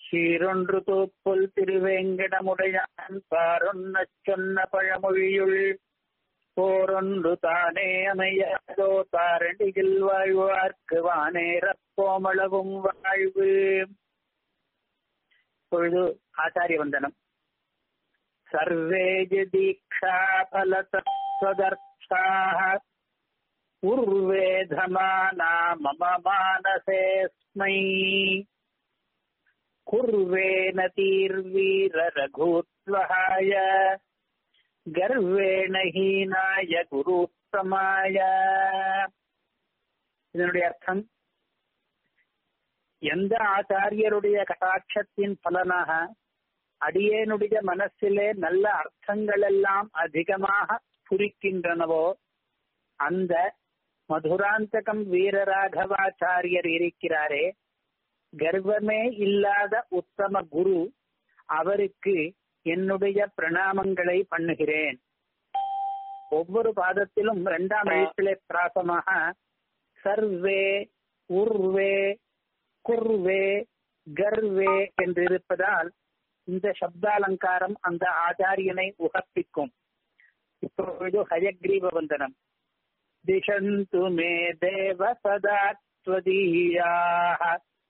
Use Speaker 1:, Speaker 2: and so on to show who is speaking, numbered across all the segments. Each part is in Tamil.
Speaker 1: சீரொன்று தூப்புல் திருவேங்கடமுடையான் பாரொன்னச் சொன்ன பழமொழியுள் போரொன்று தானே அமையாதோ தாரண்டியில் வாழ்வார்க்கு வானேறப் போமளவும் வாழ்வு பொழுது ஆச்சாரிய வந்தனம் சர்வே தீக்ஷா பலதத்வதர்த்தாः உர்வேதமானா மம மானசேஸ்மை குர்வேன தீர்வீர ரகூத்வஹாய கர்வேண ஹீனாய குருத்தமாய இதனுடைய அர்த்தம் எந்த ஆச்சாரியருடைய கட்டாட்சத்தின் பலனாக அடியேனுடைய மனசிலே நல்ல அர்த்தங்கள் எல்லாம் அதிகமாக புரிக்கின்றனவோ அந்த மதுராந்தகம் வீரராகவாச்சாரியர் இருக்கிறாரே கர்வமே இல்லாத உத்தம குரு அவருக்கு என்னுடைய பிரணாமங்களை பண்ணுகிறேன் ஒவ்வொரு பாதத்திலும் இரண்டாம் எழுத்திலே பிராசமாக சர்வே உர்வே குர்வே கர்வே என்று இருப்பதால் இந்த சப்தாலங்காரம் அந்த ஆச்சாரியனை உகப்பிக்கும் இப்பொழுது ஹயக்ரீவ வந்தனம் திஷந்து மே தேவ சதா त्वदीयाः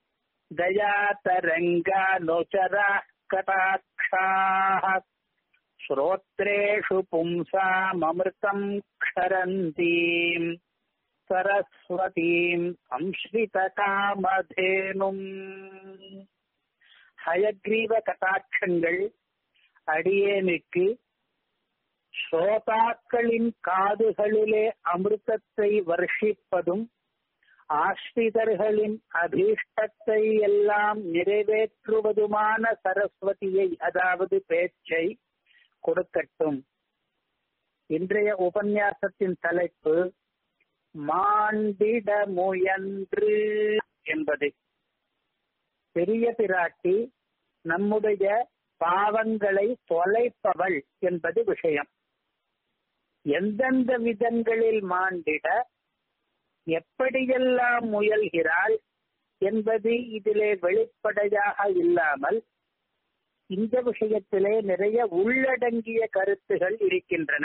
Speaker 1: दयातरङ्गानोचराः कटाक्षाः श्रोत्रेषु पुंसाममृतम् क्षरन्तीम् सरस्वतीम् संश्रितकामधेनुम् ஹயக்ரீவ கட்டாட்சங்கள் அடியேனுக்கு ஸ்ரோதாக்களின் காதுகளிலே அமிர்தத்தை வர்ஷிப்பதும் ஆஸ்ரிதர்களின் அபீஷ்டத்தை எல்லாம் நிறைவேற்றுவதுமான சரஸ்வதியை அதாவது பேச்சை கொடுக்கட்டும் இன்றைய உபன்யாசத்தின் தலைப்பு மாண்டிட முயன்று என்பது பெரிய பிராட்டி நம்முடைய பாவங்களை தொலைப்பவள் என்பது விஷயம் எந்தெந்த விதங்களில் மாண்டிட எப்படியெல்லாம் முயல்கிறாள் என்பது இதிலே வெளிப்படையாக இல்லாமல் இந்த விஷயத்திலே நிறைய உள்ளடங்கிய கருத்துகள் இருக்கின்றன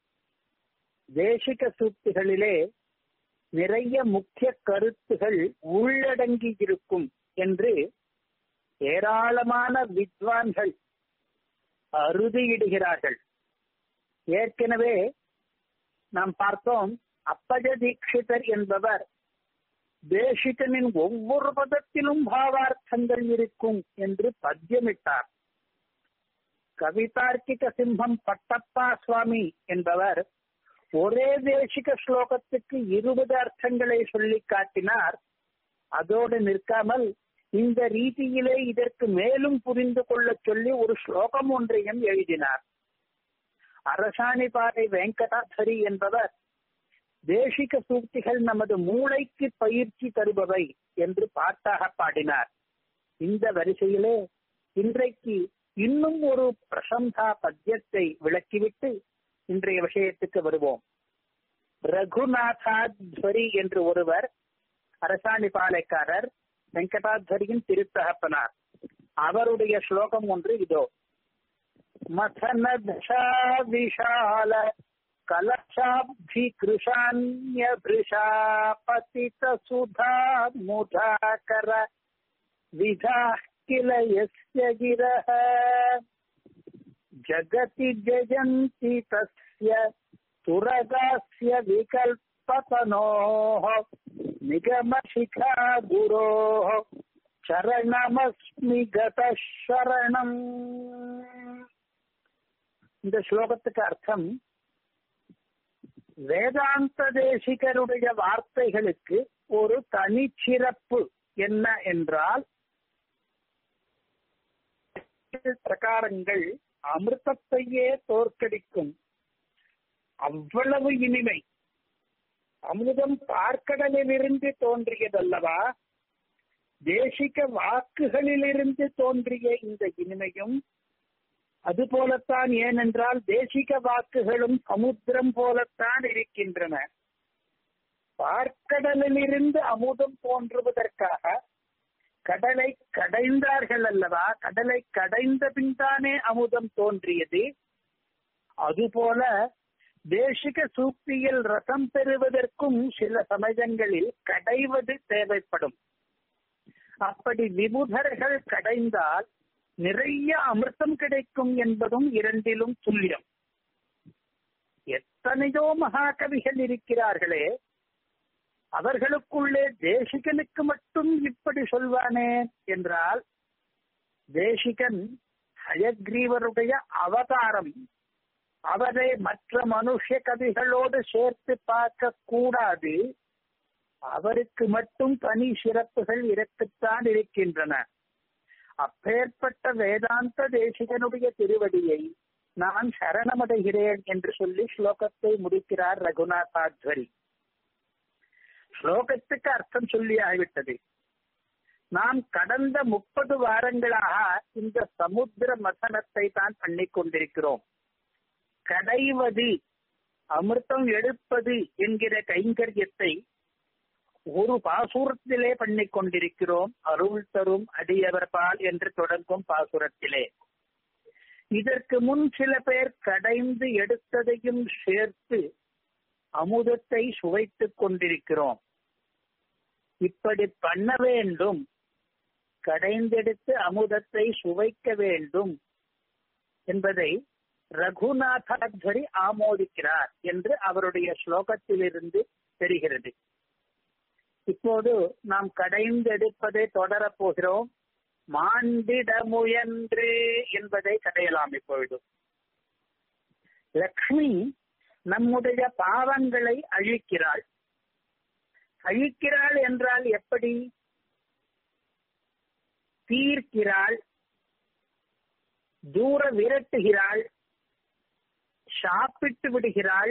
Speaker 1: தேசிக சூக்திகளிலே நிறைய முக்கிய கருத்துகள் உள்ளடங்கி இருக்கும் என்று ஏராளமான வித்வான்கள் அறுதியிடுகிறார்கள் ஏற்கனவே நாம் பார்த்தோம் அப்பஜ தீட்சிதர் என்பவர் தேசிகனின் ஒவ்வொரு பதத்திலும் பாவார்த்தங்கள் இருக்கும் என்று பத்தியமிட்டார் கவிதார்க்கிக சிம்மம் பட்டப்பா சுவாமி என்பவர் ஒரே தேசிக ஸ்லோகத்துக்கு இருபது அர்த்தங்களை சொல்லி காட்டினார் அதோடு நிற்காமல் இந்த ரீதியிலே இதற்கு மேலும் புரிந்து கொள்ள சொல்லி ஒரு ஸ்லோகம் ஒன்றையும் எழுதினார் அரசாணிபாறை வெங்கடாசரி என்பவர் தேசிக சூக்திகள் நமது மூளைக்கு பயிற்சி தருபவை என்று பாட்டாக பாடினார் இந்த வரிசையிலே இன்றைக்கு இன்னும் ஒரு பிரசம்சா பத்தியத்தை விளக்கிவிட்டு இன்றைய விஷயத்துக்கு வருவோம் ரகுநாதாத்வரி என்று ஒருவர் அரசாணி பாலைக்காரர் வெங்கடாத்வரியின் திருத்தகப்பனார் அவருடைய ஸ்லோகம் ஒன்று இதோ மதன தசா விஷால கலசாப்தி கிருஷான்யபிருஷா பதித சுதா முதாகர விதா கில யஸ்ய கிரஹ ஜகதி ஜயந்தி தஸ்ய துரகாஸ்ய விகல்பதனோः நிகமசிகா குரோः சரணமஸ்மி கத சரணம் இந்த ஸ்லோகத்துக்கு அர்த்தம் வேதாந்த தேசிகருடைய வார்த்தைகளுக்கு ஒரு தனிச்சிறப்பு என்ன என்றால் பிரகாரங்கள் அமிர்தத்தையே தோற்கடிக்கும் அவ்வளவு இனிமை அமுதம் பார்க்கடலிலிருந்து தோன்றியதல்லவா தேசிக வாக்குகளிலிருந்து தோன்றிய இந்த இனிமையும் அதுபோலத்தான் ஏனென்றால் தேசிக வாக்குகளும் சமுத்திரம் போலத்தான் இருக்கின்றன பார்க்கடலிலிருந்து அமுதம் தோன்றுவதற்காக கடலை கடைந்தார்கள் அல்லவா கடலை கடைந்த பின்தானே அமுதம் தோன்றியது அதுபோல தேசிக சூக்தியில் ரசம் பெறுவதற்கும் சில சமயங்களில் கடைவது தேவைப்படும் அப்படி விபுதர்கள் கடைந்தால் நிறைய அமிர்தம் கிடைக்கும் என்பதும் இரண்டிலும் துல்லியம் எத்தனையோ மகாகவிகள் இருக்கிறார்களே அவர்களுக்குள்ளே தேசிகனுக்கு மட்டும் இப்படி சொல்வானே என்றால் தேசிகன் ஹயக்ரீவருடைய அவதாரம் அவரை மற்ற மனுஷ கவிகளோடு சேர்த்து பார்க்க கூடாது அவருக்கு மட்டும் தனி சிறப்புகள் இருக்கத்தான் இருக்கின்றன அப்பேற்பட்ட வேதாந்த தேசிகனுடைய திருவடியை நான் சரணமடைகிறேன் என்று சொல்லி ஸ்லோகத்தை முடிக்கிறார் ரகுநாதாத்வரி ஸ்லோகத்துக்கு அர்த்தம் சொல்லி ஆகிவிட்டது நாம் கடந்த முப்பது வாரங்களாக இந்த சமுத்திர மசனத்தை தான் பண்ணிக் கொண்டிருக்கிறோம் கடைவது அமிர்தம் எடுப்பது என்கிற கைங்கரியத்தை ஒரு பாசுரத்திலே பண்ணிக் கொண்டிருக்கிறோம் அருள் தரும் அடியவர் பால் என்று தொடங்கும் பாசுரத்திலே இதற்கு முன் சில பேர் கடைந்து எடுத்ததையும் சேர்த்து அமுதத்தை சுவைத்துக் கொண்டிருக்கிறோம் இப்படி பண்ண வேண்டும் கடைந்தெடுத்து அமுதத்தை சுவைக்க வேண்டும் என்பதை ரகுநாதாத்வரி ஆமோதிக்கிறார் என்று அவருடைய ஸ்லோகத்திலிருந்து தெரிகிறது இப்போது நாம் கடைந்தெடுப்பதை தொடரப் போகிறோம் மாண்டிட முயன்று என்பதை கடையலாம் இப்பொழுது லக்ஷ்மி நம்முடைய பாவங்களை அழிக்கிறாள் அழிக்கிறாள் என்றால் எப்படி தீர்க்கிறாள் தூர விரட்டுகிறாள் சாப்பிட்டு விடுகிறாள்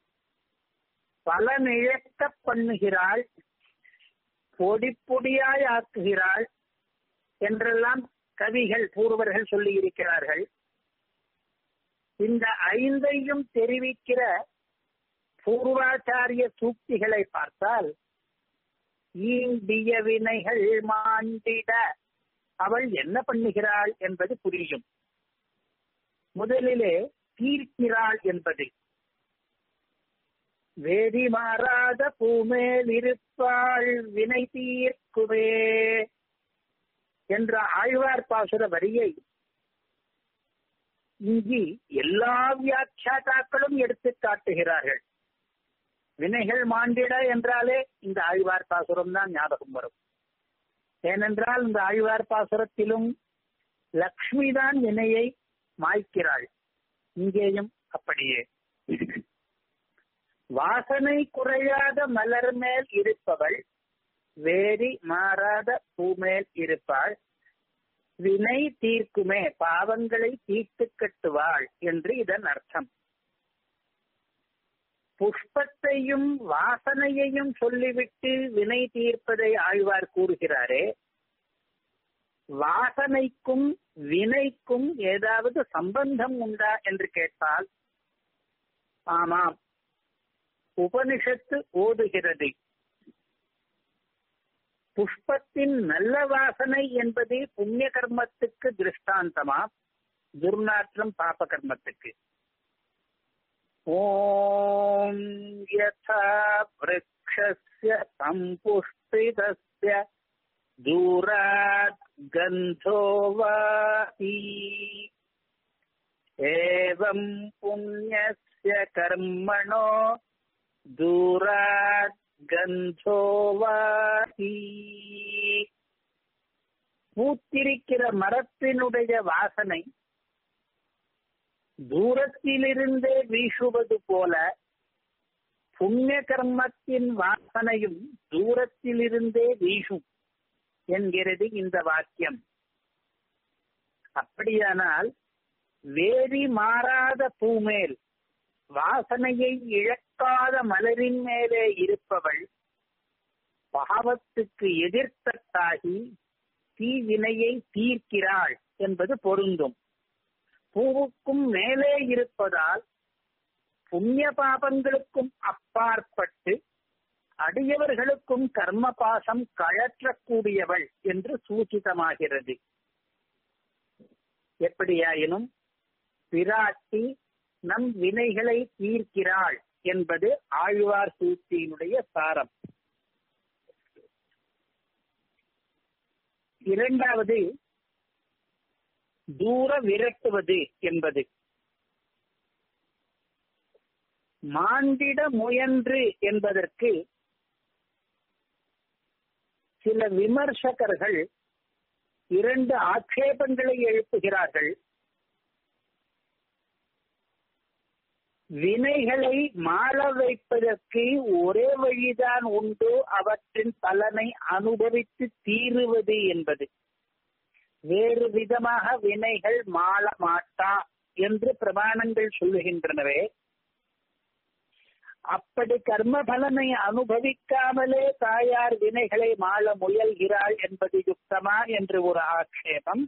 Speaker 1: பலனிழக்க பண்ணுகிறாள் பொடி பொடியாய் ஆக்குகிறாள் என்றெல்லாம் கவிகள் பூர்வர்கள் சொல்லி இருக்கிறார்கள் இந்த ஐந்தையும் தெரிவிக்கிற பூர்வாச்சாரிய சூக்திகளை பார்த்தால் ஈண்டிய வினைகள் மாண்டிட அவள் என்ன பண்ணுகிறாள் என்பது புரியும் முதலிலே தீர்க்கிறாள் என்பது வேதி மாறாத பூமேல் இருப்பாள் வினை தீர்க்குவே என்ற ஆழ்வார் பாசுர வரியை இங்கு எல்லா வியாக்கியாதாக்களும் எடுத்து காட்டுகிறார்கள் வினைகள் மாண்டிட என்றாலே இந்த ஆழ்வார் பாசுரம் தான் ஞாபகம் வரும் ஏனென்றால் இந்த ஆழ்வார் பாசுரத்திலும் லக்ஷ்மி தான் வினையை மாய்க்கிறாள் இங்கேயும் அப்படியே வாசனை குறையாத மலர் மேல் இருப்பவள் வேரி மாறாத பூமேல் இருப்பாள் வினை தீர்க்குமே பாவங்களை தீர்த்து கட்டுவாள் என்று இதன் அர்த்தம் புஷ்பத்தையும் வாசனையையும் சொல்லிவிட்டு வினை தீர்ப்பதை ஆழ்வார் கூறுகிறாரே வாசனைக்கும் வினைக்கும் ஏதாவது சம்பந்தம் உண்டா என்று கேட்டால் ஆமாம் உபனிஷத்து ஓதுகிறது புஷ்பத்தின் நல்ல வாசனை என்பது புண்ணிய கர்மத்துக்கு திருஷ்டாந்தமா துர்நாற்றம் பாப கர்மத்துக்கு ஓம் யதா விரக்ஷஸ்ய சம்புஷ்பிதஸ்ய दूरात् गन्धो वाति एवम् पुण्यस्य कर्मणो दूरात् கந்தோ வாதி பூத்திருக்கிற மரத்தினுடைய வாசனை தூரத்திலிருந்தே வீசுவது போல புண்ணிய கர்மத்தின் வாசனையும் தூரத்திலிருந்தே வீசும் என்கிறது இந்த வாக்கியம் அப்படியானால் வேதி மாறாத பூமேல் வாசனையை இழக்காத மலரின் மேலே இருப்பவள் பாவத்துக்கு எதிர்த்தட்டாகி தீவினையை தீர்க்கிறாள் என்பது பொருந்தும் பூவுக்கும் மேலே இருப்பதால் புண்ணிய பாபங்களுக்கும் அப்பாற்பட்டு அடியவர்களுக்கும் கர்ம பாசம் கழற்றக்கூடியவள் என்று சூச்சிதமாகிறது எப்படியாயினும் பிராட்டி நம் வினைகளை தீர்க்கிறாள் என்பது ஆழ்வார் சூழ்ச்சியினுடைய சாரம் இரண்டாவது தூர விரட்டுவது என்பது மாண்டிட முயன்று என்பதற்கு சில விமர்சகர்கள் இரண்டு ஆட்சேபங்களை எழுப்புகிறார்கள் வினைகளை மாற வைப்பதற்கு ஒரே வழிதான் உண்டு அவற்றின் பலனை அனுபவித்து தீருவது என்பது வேறு விதமாக வினைகள் மாள மாட்டா என்று பிரமாணங்கள் சொல்லுகின்றனவே அப்படி கர்ம பலனை அனுபவிக்காமலே தாயார் வினைகளை மாள முயல்கிறாள் என்பது யுக்தமா என்று ஒரு ஆட்சேபம்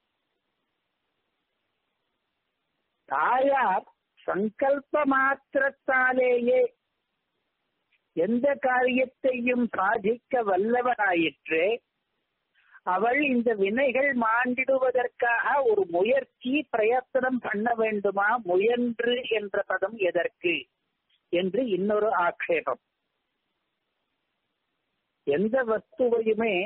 Speaker 1: தாயார் சங்கல்ப மாத்திரத்தாலேயே எந்த காரியத்தையும் சாதிக்க வல்லவனாயிற்றே அவள் இந்த வினைகள் மாண்டிடுவதற்காக ஒரு முயற்சி பிரயத்தனம் பண்ண வேண்டுமா முயன்று என்ற பதம் எதற்கு என்று இன்னொரு ஆக்ஷேபம் எந்த வஸ்துவையுமே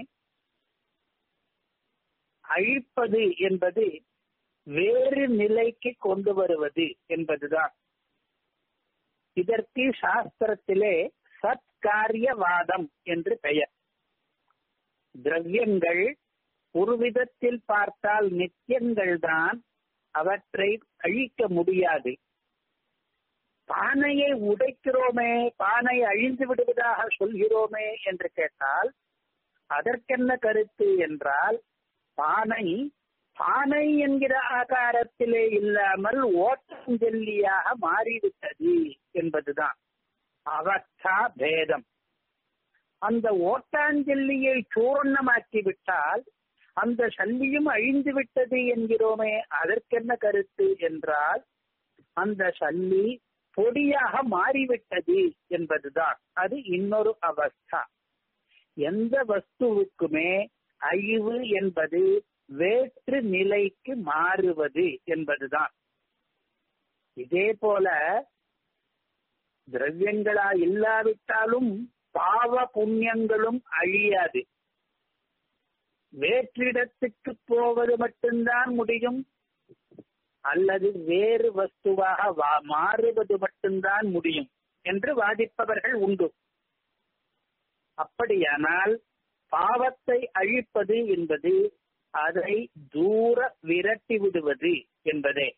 Speaker 1: அழிப்பது என்பது வேறு நிலைக்கு கொண்டு வருவது என்பதுதான் இதற்கு சாஸ்திரத்திலே சத்காரியவாதம் என்று பெயர் திரவியங்கள் ஒரு விதத்தில் பார்த்தால் நித்தியங்கள் தான் அவற்றை அழிக்க முடியாது பானையை உடைக்கிறோமே பானை அழிந்து விடுவதாக சொல்கிறோமே என்று கேட்டால் அதற்கென்ன கருத்து என்றால் பானை பானை என்கிற ஆகாரத்திலே இல்லாமல் ஓட்டஞ்செல்லியாக மாறிவிட்டது என்பதுதான் அவஸ்தா பேதம் அந்த ஓட்டாஞ்செல்லியை சூர்ணமாக்கி விட்டால் அந்த சல்லியும் அழிந்து விட்டது என்கிறோமே அதற்கென்ன கருத்து என்றால் அந்த சல்லி பொடியாக மாறிவிட்டது என்பதுதான் அது இன்னொரு அவஸ்தா எந்த வஸ்துவுக்குமே அழிவு என்பது வேற்று நிலைக்கு மாறுவது என்பதுதான் இதே போல திரவியங்களா இல்லாவிட்டாலும் பாவ புண்ணியங்களும் அழியாது வேற்றிடத்துக்கு போவது மட்டும்தான் முடியும் அல்லது வேறு வஸ்துவாக மாறுவது மட்டும்தான் முடியும் என்று வாதிப்பவர்கள் உண்டு அப்படியானால் பாவத்தை அழிப்பது என்பது அதை தூர விரட்டி விடுவது என்பதே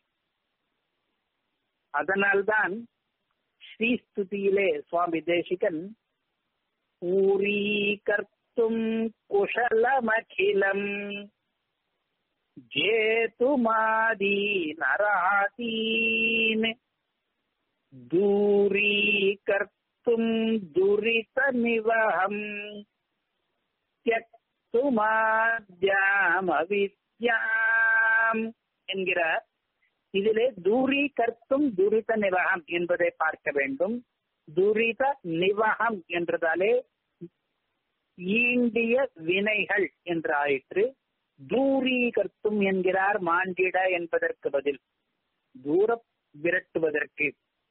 Speaker 1: அதனால்தான் ஸ்ரீஸ்துதியிலே சுவாமி தேசிகன் ஊரீகர்த்தும் குஷலமகிலம் ஜேதுமாதீனராதீன் दूरीकर्तुम् दुरितनिवहम् त्यक्துமாத்யாமவித்யாம் என்கிறார் இதிலே தூரி கர்த்தும் துரித நிவகம் என்பதை பார்க்க வேண்டும் துரித நிவகம் என்றதாலே ஈண்டிய வினைகள் என்று ஆயிற்று தூரீகர்த்தும் என்கிறார் மாண்டிட என்பதற்கு பதில் தூர விரட்டுவதற்கு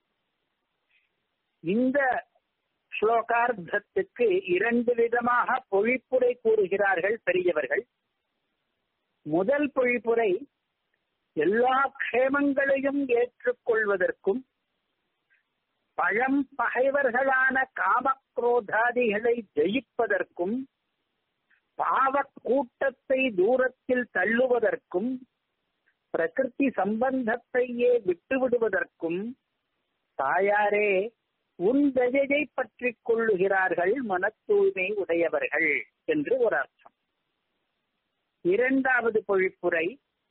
Speaker 1: இந்த ஸ்லோகார்த்தத்துக்கு இரண்டு விதமாக பொழிப்புரை கூறுகிறார்கள் பெரியவர்கள் முதல் பொழிப்புரை எல்லா க்ஷேமங்களையும் ஏற்றுக்கொள்வதற்கும் பழம் பகைவர்களான காமக்ரோதாதிகளை ஜெயிப்பதற்கும் பாவ கூட்டத்தை தூரத்தில் தள்ளுவதற்கும் பிரகிருதி சம்பந்தத்தையே விட்டுவிடுவதற்கும் தாயாரே உன் தஜையை பற்றிக் கொள்ளுகிறார்கள் மன தூய்மை உடையவர்கள் என்று ஒரு அர்த்தம் இரண்டாவது பொழிப்புரை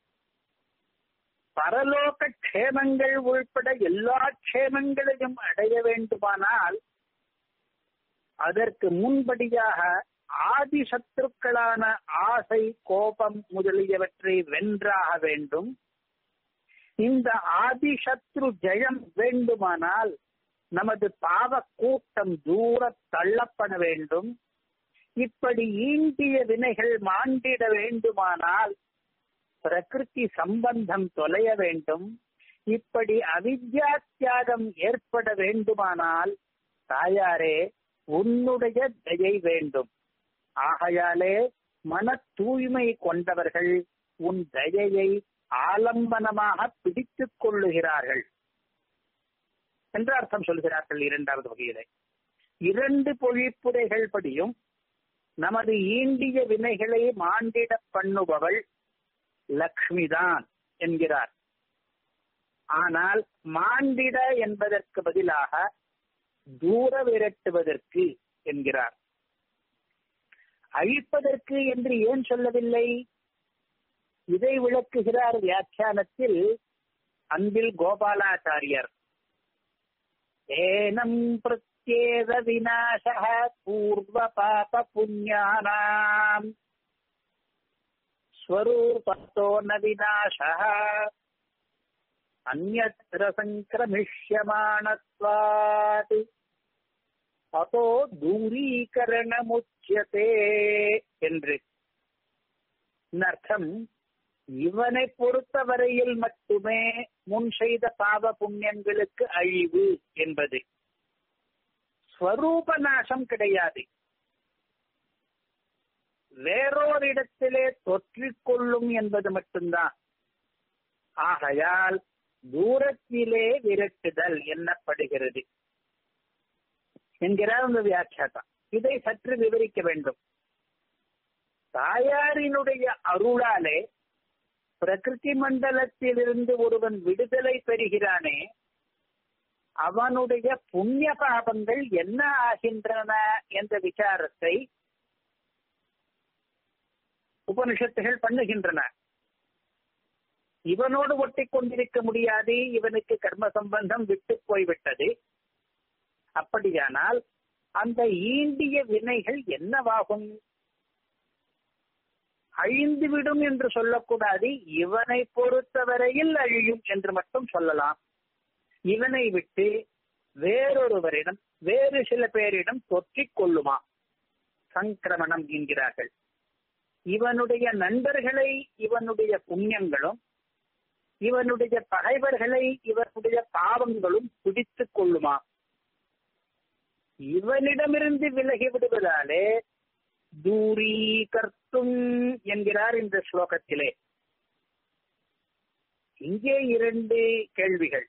Speaker 1: பரலோக க்ஷேமங்கள் உள்பட எல்லா க்ஷேமங்களையும் அடைய வேண்டுமானால் அதற்கு முன்படியாக ஆதி சத்துருக்களான ஆசை கோபம் முதலியவற்றை வென்றாக வேண்டும் இந்த ஆதிசத்ரு ஜெயம் வேண்டுமானால் நமது பாவ கூட்டம் தூர தள்ளப்பட வேண்டும் இப்படி ஈண்டிய வினைகள் மாண்டிட வேண்டுமானால் பிரகிருதி சம்பந்தம் தொலைய வேண்டும் இப்படி அவித்யா தியாகம் ஏற்பட வேண்டுமானால் தாயாரே உன்னுடைய தயை வேண்டும் ஆகையாலே மன தூய்மை கொண்டவர்கள் உன் தயையை ஆலம்பனமாக பிடித்துக் கொள்ளுகிறார்கள் என்று அர்த்தம் சொல்கிறார்கள் இரண்டாவது வகையிலே இரண்டு பொழிப்புரைகள் படியும் நமது ஈண்டிய வினைகளை மாண்டிட பண்ணுபவள் லக்ஷ்மிதான் என்கிறார் ஆனால் மாண்டிட என்பதற்கு பதிலாக தூர விரட்டுவதற்கு என்கிறார் அழிப்பதற்கு என்று ஏன் சொல்லவில்லை இதை விளக்குகிறார் வியாக்கியானத்தில் அன்பில் கோபாலாச்சாரியர் ஏனம் பிரத்யேக விநாச பூர்வ பாப புண்ணியானாம் ஸ்வரூபத்தோ ந விநாச அந்நத்திர சங்கிரமிஷ்யமானத்வாத் அதோ தூரீகரணமுச்சியதே என்று அர்த்தம் இவனை பொறுத்தவரையில் மட்டுமே முன் செய்த பாவ புண்ணியங்களுக்கு அழிவு என்பது ஸ்வரூப நாசம் கிடையாது வேறோரிடத்திலே தொற்றிக்கொள்ளும் என்பது மட்டும்தான் ஆகையால் தூரத்திலே விரட்டுதல் எண்ணப்படுகிறது என்கிறார் அந்த வியாக்கியாதா இதை சற்று விவரிக்க வேண்டும் தாயாரினுடைய அருளாலே பிரகிருதி மண்டலத்திலிருந்து ஒருவன் விடுதலை பெறுகிறானே அவனுடைய புண்ணிய பாபங்கள் என்ன ஆகின்றன என்ற விசாரத்தை உபனிஷத்துகள் பண்ணுகின்றன இவனோடு ஒட்டி கொண்டிருக்க முடியாது இவனுக்கு கர்ம சம்பந்தம் விட்டு போய்விட்டது அப்படியானால் அந்த ஈண்டிய வினைகள் என்னவாகும் அழிந்துவிடும் என்று சொல்லக்கூடாது இவனை பொறுத்தவரையில் அழியும் என்று மட்டும் சொல்லலாம் இவனை விட்டு வேறொருவரிடம் வேறு சில பேரிடம் தொற்றிக் கொள்ளுமா சங்கிரமணம் என்கிறார்கள் இவனுடைய நண்பர்களை இவனுடைய புண்ணியங்களும் இவனுடைய பகைவர்களை இவனுடைய பாவங்களும் பிடித்துக் கொள்ளுமா இவனிடமிருந்து விலகி விடுவதாலே தூரீகர்த்தும் என்கிறார் இந்த ஸ்லோகத்திலே இங்கே இரண்டு கேள்விகள்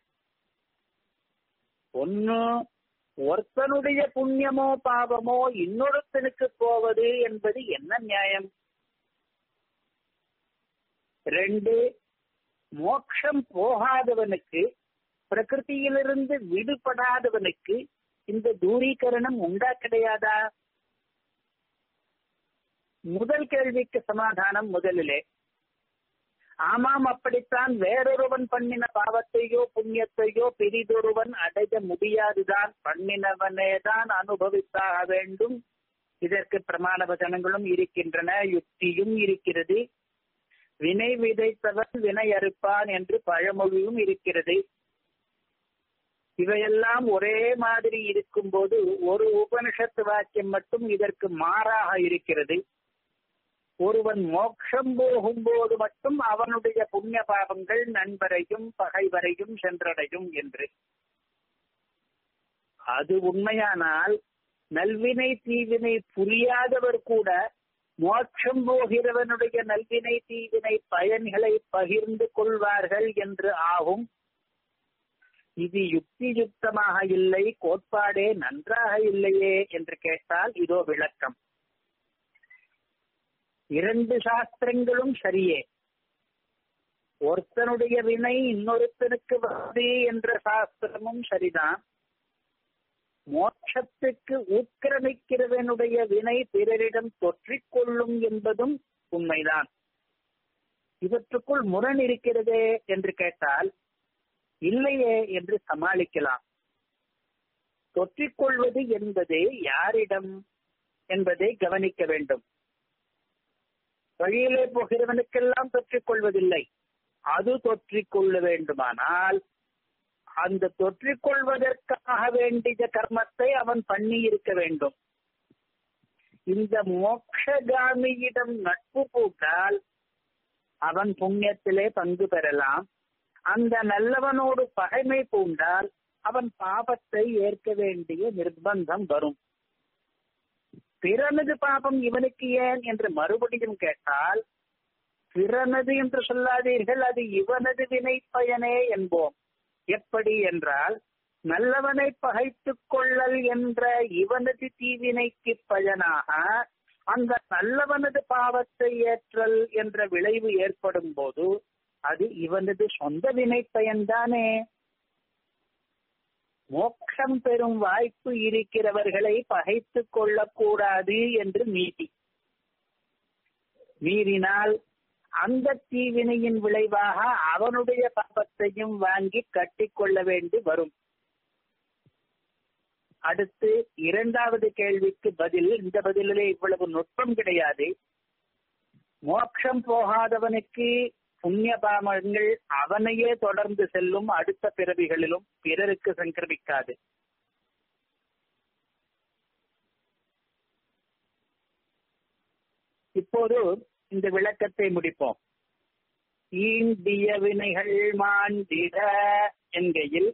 Speaker 1: ஒன்னு ஒருத்தனுடைய புண்ணியமோ பாவமோ இன்னொருத்தனுக்கு போவது என்பது என்ன நியாயம் ரெண்டு மோட்சம் போகாதவனுக்கு பிரகிருதியிலிருந்து விடுபடாதவனுக்கு இந்த தூரீகரணம் உண்டா கிடையாதா முதல் கேள்விக்கு சமாதானம் முதலிலே ஆமாம் அப்படித்தான் வேறொருவன் பண்ணின பாவத்தையோ புண்ணியத்தையோ பிரிதொருவன் அடைய முடியாதுதான் பண்ணினவனேதான் அனுபவித்தாக வேண்டும் இதற்கு பிரமாண வசனங்களும் இருக்கின்றன யுக்தியும் இருக்கிறது வினை விதைத்தவன் வினை அறுப்பான் என்று பழமொழியும் இருக்கிறது இவையெல்லாம் ஒரே மாதிரி இருக்கும்போது ஒரு உபனிஷத்து வாக்கியம் மட்டும் இதற்கு மாறாக இருக்கிறது ஒருவன் மோட்சம் போகும்போது மட்டும் அவனுடைய புண்ணிய பாவங்கள் நண்பரையும் பகைவரையும் சென்றடையும் என்று அது உண்மையானால் நல்வினை தீவினை புரியாதவர் கூட மோட்சம் போகிறவனுடைய நல்வினை தீவினை பயன்களை பகிர்ந்து கொள்வார்கள் என்று ஆகும் இது யுக்தி யுக்தமாக இல்லை கோட்பாடே நன்றாக இல்லையே என்று கேட்டால் இதோ விளக்கம் இரண்டு சாஸ்திரங்களும் சரியே ஒருத்தனுடைய வினை இன்னொருத்தனுக்கு வருது என்ற சாஸ்திரமும் சரிதான் மோட்சத்துக்கு உட்கிரமிக்கிறவனுடைய வினை பிறரிடம் தொற்றிக் கொள்ளும் என்பதும் உண்மைதான் இவற்றுக்குள் முரண் இருக்கிறதே என்று கேட்டால் இல்லையே என்று சமாளிக்கலாம் தொற்றிக்கொள்வது என்பது யாரிடம் என்பதை கவனிக்க வேண்டும் வழியிலே போகிறவனுக்கெல்லாம் தொற்றிக் கொள்வதில்லை அது தொற்றிக் கொள்ள வேண்டுமானால் அந்த தொற்றிக்கொள்வதற்காக வேண்டிய கர்மத்தை அவன் பண்ணி இருக்க வேண்டும் இந்த மோக்ஷகாமியிடம் நட்பு பூட்டால் அவன் புண்ணியத்திலே பங்கு பெறலாம் அந்த நல்லவனோடு பகைமை பூண்டால் அவன் பாபத்தை ஏற்க வேண்டிய நிர்பந்தம் வரும் பிறனது பாபம் இவனுக்கு ஏன் என்று மறுபடியும் கேட்டால் பிறனது என்று சொல்லாதீர்கள் அது இவனது வினை பயனே என்போம் எப்படி என்றால் நல்லவனை பகைத்துக் கொள்ளல் என்ற இவனது தீவினைக்கு பயனாக அந்த நல்லவனது பாவத்தை ஏற்றல் என்ற விளைவு ஏற்படும் போது அது இவனது சொந்த வினை பயன்தானே மோட்சம் பெறும் வாய்ப்பு இருக்கிறவர்களை பகைத்துக் கொள்ளக்கூடாது என்று மீறி மீறினால் அந்த தீவினையின் விளைவாக அவனுடைய பாபத்தையும் வாங்கி கட்டிக்கொள்ள வேண்டி வரும் அடுத்து இரண்டாவது கேள்விக்கு பதில் இந்த பதிலிலே இவ்வளவு நுட்பம் கிடையாது மோட்சம் போகாதவனுக்கு புண்ணிய பாமங்கள் அவனையே தொடர்ந்து செல்லும் அடுத்த பிறவிகளிலும் பிறருக்கு சங்கிரமிக்காது இப்போது இந்த விளக்கத்தை முடிப்போம் ஈண்டிய வினைகள் மாண்டிட என்கையில்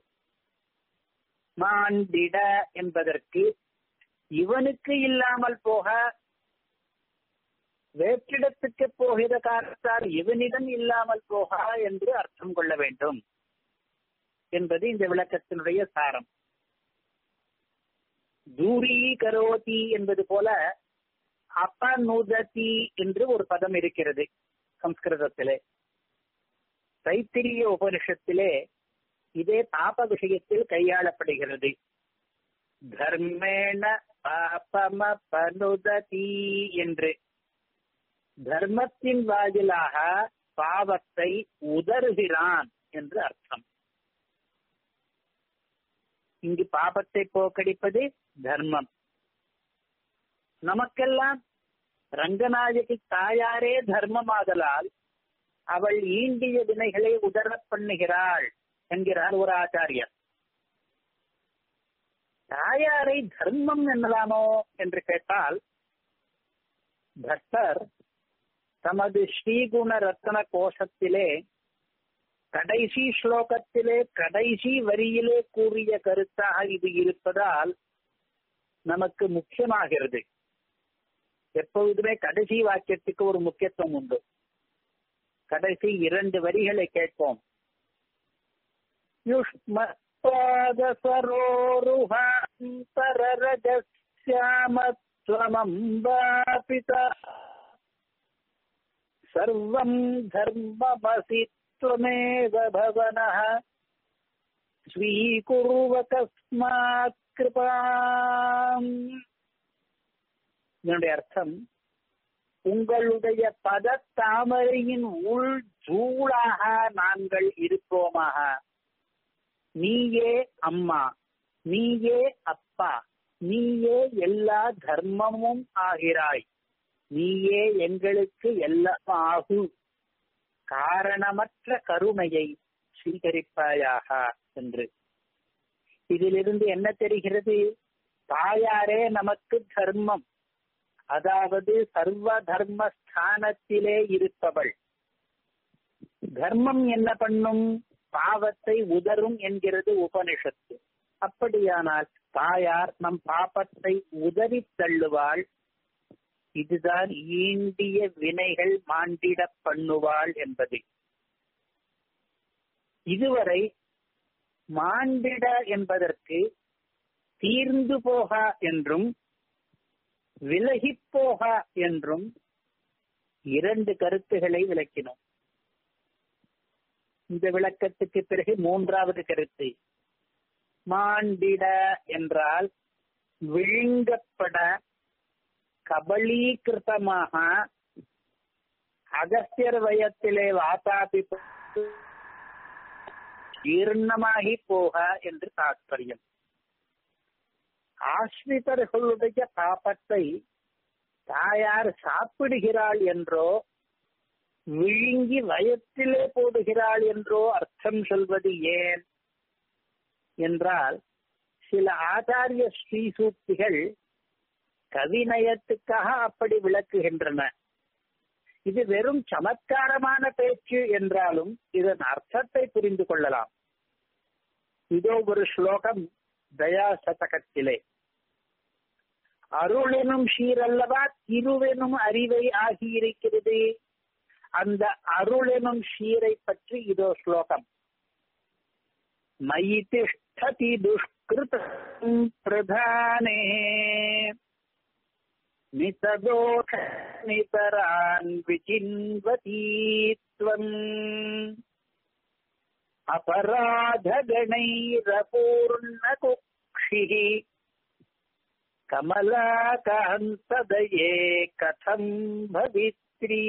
Speaker 1: மாண்டிட என்பதற்கு இவனுக்கு இல்லாமல் போக வேற்றிடத்துக்கு போகிற காரணத்தால் இவனிடம் இல்லாமல் போக என்று அர்த்தம் கொள்ள வேண்டும் என்பது இந்த விளக்கத்தினுடைய சாரம் தூரி கரோதி என்பது போல அபநுததி என்று ஒரு பதம் இருக்கிறது சம்ஸ்கிருதத்திலே தைத்திரிய உபனிஷத்திலே இதே பாப விஷயத்தில் கையாளப்படுகிறது தர்மேண பாபம பனுததி என்று தர்மத்தின் வாயிலாக பாவத்தை உதறுகிறான் என்று அர்த்தம் இங்கு பாபத்தை போக்கடிப்பது தர்மம் நமக்கெல்லாம் ரங்கநாயகி தாயாரே தர்மமாதலால் அவள் ஈண்டிய வினைகளை உதரப் பண்ணுகிறாள் என்கிறார் ஒரு ஆச்சாரியர் தாயாரை தர்மம் என்னலாமோ என்று கேட்டால் பக்தர் தமது ஸ்ரீகுண ரத்ன கோஷத்திலே கடைசி ஸ்லோகத்திலே கடைசி வரியிலே கூறிய கருத்தாக இது இருப்பதால் நமக்கு முக்கியமாகிறது எப்பொழுதுமே கடைசி வாக்கியத்துக்கு ஒரு முக்கியத்துவம் உண்டு கடைசி இரண்டு வரிகளை கேட்போம் யுஷ்மத்பாதசரோருஹாந்தரரஜஸ்யாமத்வமம்பாபித सर्वं धर्ममसि त्वमेव भवनः स्वीकुर्व कस्मात् कृपाम् இதனுடைய அர்த்தம் உங்களுடைய பத தாமரையின் உள் ஜூளாக நாங்கள் இருப்போமாக நீயே அம்மா நீயே அப்பா நீயே எல்லா தர்மமும் ஆகிறாய் நீயே எங்களுக்கு எல்லாம் ஆகு காரணமற்ற கருணையை ஸ்வீகரிப்பாயாக என்று இதிலிருந்து என்ன தெரிகிறது தாயாரே நமக்கு தர்மம் அதாவது சர்வ தர்ம ஸ்தானத்திலே இருப்பவள் தர்மம் என்ன பண்ணும் பாவத்தை உதரும் என்கிறது உபனிஷத்து அப்படியானால் தாயார் நம் பாபத்தை உதறி தள்ளுவாள் இதுதான் ஈண்டிய வினைகள் மாண்டிட பண்ணுவாள் என்பது இதுவரை மாண்டிட என்பதற்கு தீர்ந்து போக என்றும் விலகிப் போக என்றும் இரண்டு கருத்துகளை விளக்கினோம் இந்த விளக்கத்துக்கு பிறகு மூன்றாவது கருத்து மாண்டிட என்றால் விழுங்கப்பட கபலீகிருத்தமாக அகஸ்தியர் வயத்திலே வாதாபி ஜீர்ணமாகி போக என்று தாற்பயம் ஆஸ்ரிதர்களுடைய பாப்பத்தை தாயார் சாப்பிடுகிறாள் என்றோ விழுங்கி வயத்திலே போடுகிறாள் என்றோ அர்த்தம் சொல்வது ஏன் என்றால் சில ஆச்சாரிய ஸ்ரீசூக்திகள் கவிநயத்துக்காக அப்படி விளக்குகின்றன இது வெறும் சமத்காரமான பேச்சு என்றாலும் இதன் அர்த்தத்தை புரிந்து கொள்ளலாம் இதோ ஒரு ஸ்லோகம் தயா சதகத்திலே அருளெனும் ஷீரல்லவா திருவெனும் அறிவை ஆகியிருக்கிறது அந்த அருளெனும் ஷீரை பற்றி இதோ ஸ்லோகம் மயி திஷ்டதி துஷ்கிருதம் பிரதானே நிததோஷ நிதரான் விசின்வதீத்வம் अपराधगणैरपूर्णकुक्षिः कमलाकान्तदये कथम् भवित्री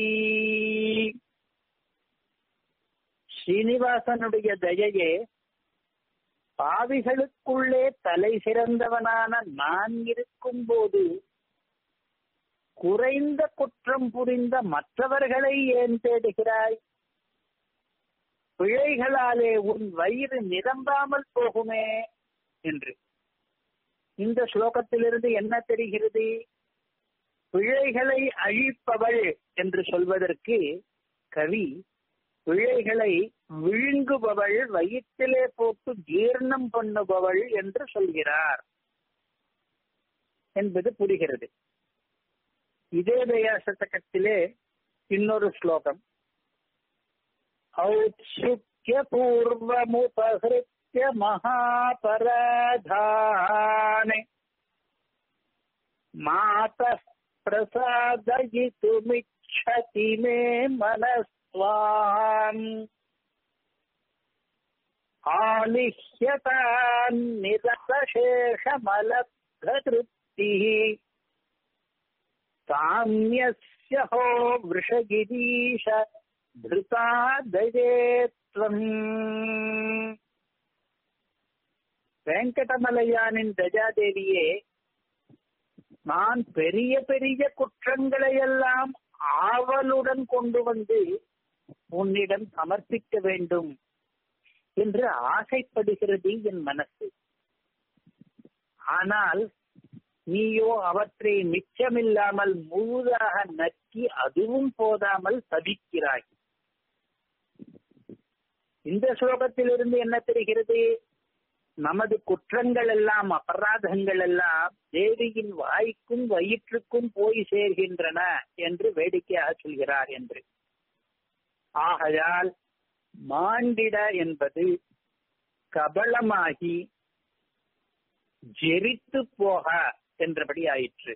Speaker 1: ஸ்ரீனிவாசனுடைய தயையே பாவிகளுக்குள்ளே தலை சிறந்தவனான நான் இருக்கும் போது குறைந்த குற்றம் புரிந்த மற்றவர்களை ஏன் தேடுகிறாய் பிழைகளாலே உன் வயிறு நிரம்பாமல் போகுமே என்று இந்த ஸ்லோகத்திலிருந்து என்ன தெரிகிறது பிழைகளை அழிப்பவள் என்று சொல்வதற்கு கவி பிழைகளை விழுங்குபவள் வயிற்றிலே போட்டு ஜீர்ணம் பண்ணுபவள் என்று சொல்கிறார் என்பது புரிகிறது இதே தயாசதகத்திலே இன்னொரு ஸ்லோகம் औत्सुक्यपूर्वमुपहृत्य महापराधाने मातः प्रसादयितुमिच्छति मे मनस्वाम् आलिह्यतान्निरतशेषमलब्धतृप्तिः साम्यस्य हो वृषगिरीश திருதா தஜேத்வம் வெங்கடமலையானின் தஜாதேவியே நான் பெரிய பெரிய குற்றங்களை எல்லாம் ஆவலுடன் கொண்டு வந்து உன்னிடம் சமர்ப்பிக்க வேண்டும் என்று ஆசைப்படுகிறது என் மனசு ஆனால் நீயோ அவற்றை மிச்சமில்லாமல் முழுதாக நக்கி அதுவும் போதாமல் தவிக்கிறாய் இந்த ஸ்லோகத்திலிருந்து என்ன தெரிகிறது நமது குற்றங்கள் எல்லாம் அபராதங்கள் எல்லாம் தேவியின் வாய்க்கும் வயிற்றுக்கும் போய் சேர்கின்றன என்று வேடிக்கையாக சொல்கிறார் என்று ஆகையால் மாண்டிட என்பது கபளமாகி ஜெரித்து போக என்றபடி ஆயிற்று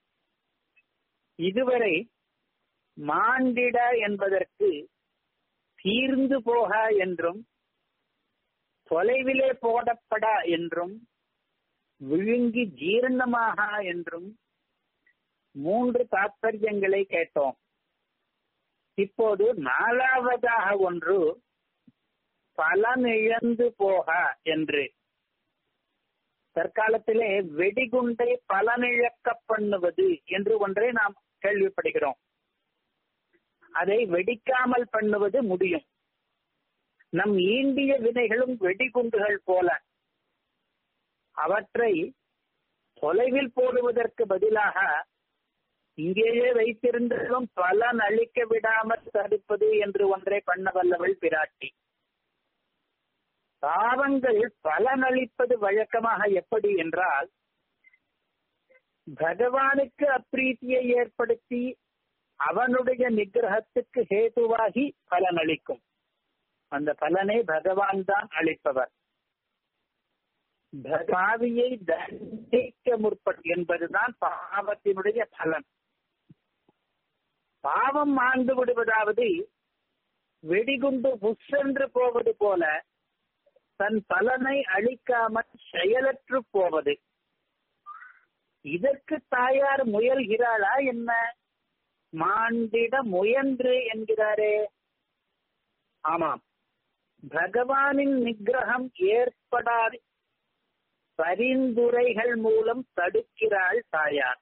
Speaker 1: இதுவரை மாண்டிட என்பதற்கு தீர்ந்து போக என்றும் தொலைவிலே போடப்பட என்றும் விழுங்கி ஜீரணமாக என்றும் மூன்று தாற்பயங்களை கேட்டோம் இப்போது நாலாவதாக ஒன்று பலனிழந்து போக என்று தற்காலத்திலே வெடிகுண்டை பலனிழக்க பண்ணுவது என்று ஒன்றை நாம் கேள்விப்படுகிறோம் அதை வெடிக்காமல் பண்ணுவது முடியும் நம் ஈண்டிய வினைகளும் வெடிகுண்டுகள் போல அவற்றை தொலைவில் போடுவதற்கு பதிலாக இங்கேயே வைத்திருந்தாலும் பலன் அளிக்க விடாமல் தடுப்பது என்று ஒன்றை பண்ண வல்லவள் பிராட்டி பாவங்கள் பலனளிப்பது வழக்கமாக எப்படி என்றால் பகவானுக்கு அப்பிரீத்தியை ஏற்படுத்தி அவனுடைய நிகிரகத்துக்கு ஹேதுவாகி பலனளிக்கும் அந்த பலனை பகவான் தான் அளிப்பவர் பாவியை தண்டிக்க முற்படு என்பதுதான் பாவத்தினுடைய பலன் பாவம் ஆண்டு விடுவதாவது வெடிகுண்டு புஷென்று போவது போல தன் பலனை அளிக்காமல் செயலற்று போவது இதற்கு தாயார் முயல்கிறாளா என்ன மாண்டிட முயன்று என்கிறாரே ஆமாம் பகவானின் நிகிரகம் ஏற்படாது பரிந்துரைகள் மூலம் தடுக்கிறாள் தாயார்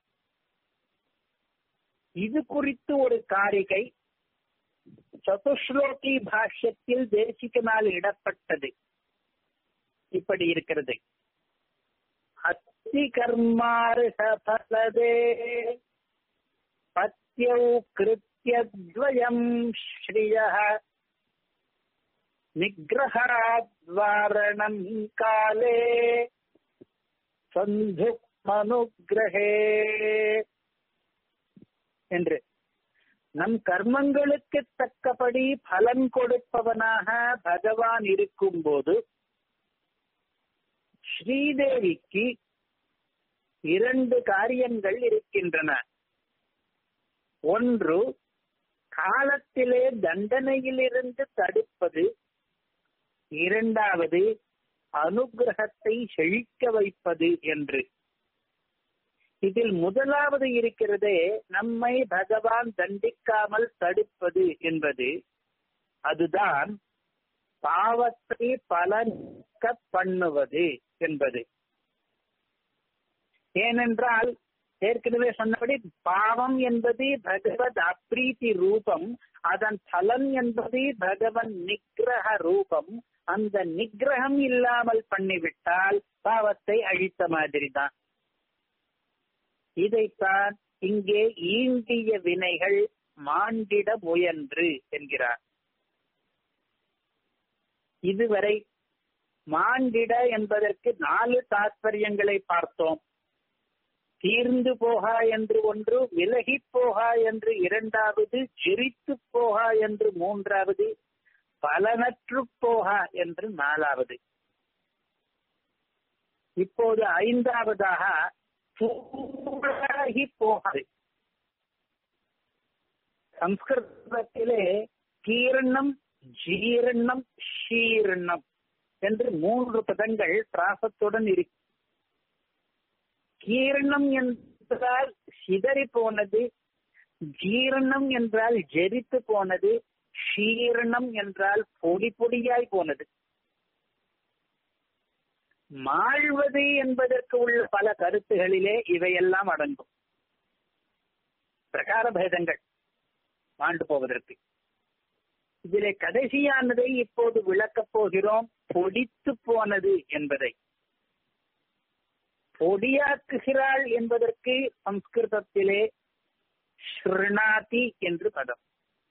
Speaker 1: இது குறித்து ஒரு காரிகை சதுஸ்லோகி பாஷ்யத்தில் தேசிகனால் இடப்பட்டது இப்படி இருக்கிறது அத்தி கர்மாருஷபலதே பத்யௌ கிருத்தியத்வயம் ஸ்ரீயः நிகிரகாத்வாரணம் காலே சந்து மனுகிரகே என்று நம் கர்மங்களுக்கு தக்கபடி பலன் கொடுப்பவனாக பகவான் இருக்கும்போது ஸ்ரீதேவிக்கு இரண்டு காரியங்கள் இருக்கின்றன ஒன்று காலத்திலே தண்டனையிலிருந்து தடுப்பது இரண்டாவது அனுகிரகத்தை செழிக்க வைப்பது என்று இதில் முதலாவது இருக்கிறதே நம்மை பகவான் தண்டிக்காமல் தடுப்பது என்பது அதுதான் பாவத்தை பலன்க பண்ணுவது என்பது ஏனென்றால் ஏற்கனவே சொன்னபடி பாவம் என்பது பகவத் அப்ரீதி ரூபம் அதன் பலன் என்பது பகவன் நிகிரக ரூபம் அந்த நிகிரகம் இல்லாமல் பண்ணிவிட்டால் பாவத்தை அழித்த மாதிரி தான் இதைத்தான் இங்கே ஈண்டிய வினைகள் மாண்டிட முயன்று என்கிறார் இதுவரை மாண்டிட என்பதற்கு நாலு தாற்பயங்களை பார்த்தோம் தீர்ந்து போகா என்று ஒன்று விலகி போகா என்று இரண்டாவது ஜெரித்து போகா என்று மூன்றாவது பலனற்று போகா என்று நாலாவது இப்போது ஐந்தாவதாக சூழகி போகாது சம்ஸ்கிருதத்திலே கீரணம் ஜீரணம் ஷீரணம் என்று மூன்று பதங்கள் பிராசத்துடன் இருக்கு கீரணம் என்றால் சிதறி போனது ஜீரணம் என்றால் ஜெரித்து போனது ஷீரணம் என்றால் பொடி பொடியாய் போனது மாழ்வது என்பதற்கு உள்ள பல கருத்துகளிலே இவையெல்லாம் அடங்கும் பிரகார பேதங்கள் மாண்டு போவதற்கு இதிலே கடைசியானதை இப்போது விளக்கப் போகிறோம் பொடித்து போனது என்பதை பொடியாக்குகிறாள் என்பதற்கு சம்ஸ்கிருதத்திலே ஸ்ருணாதி என்று பதம்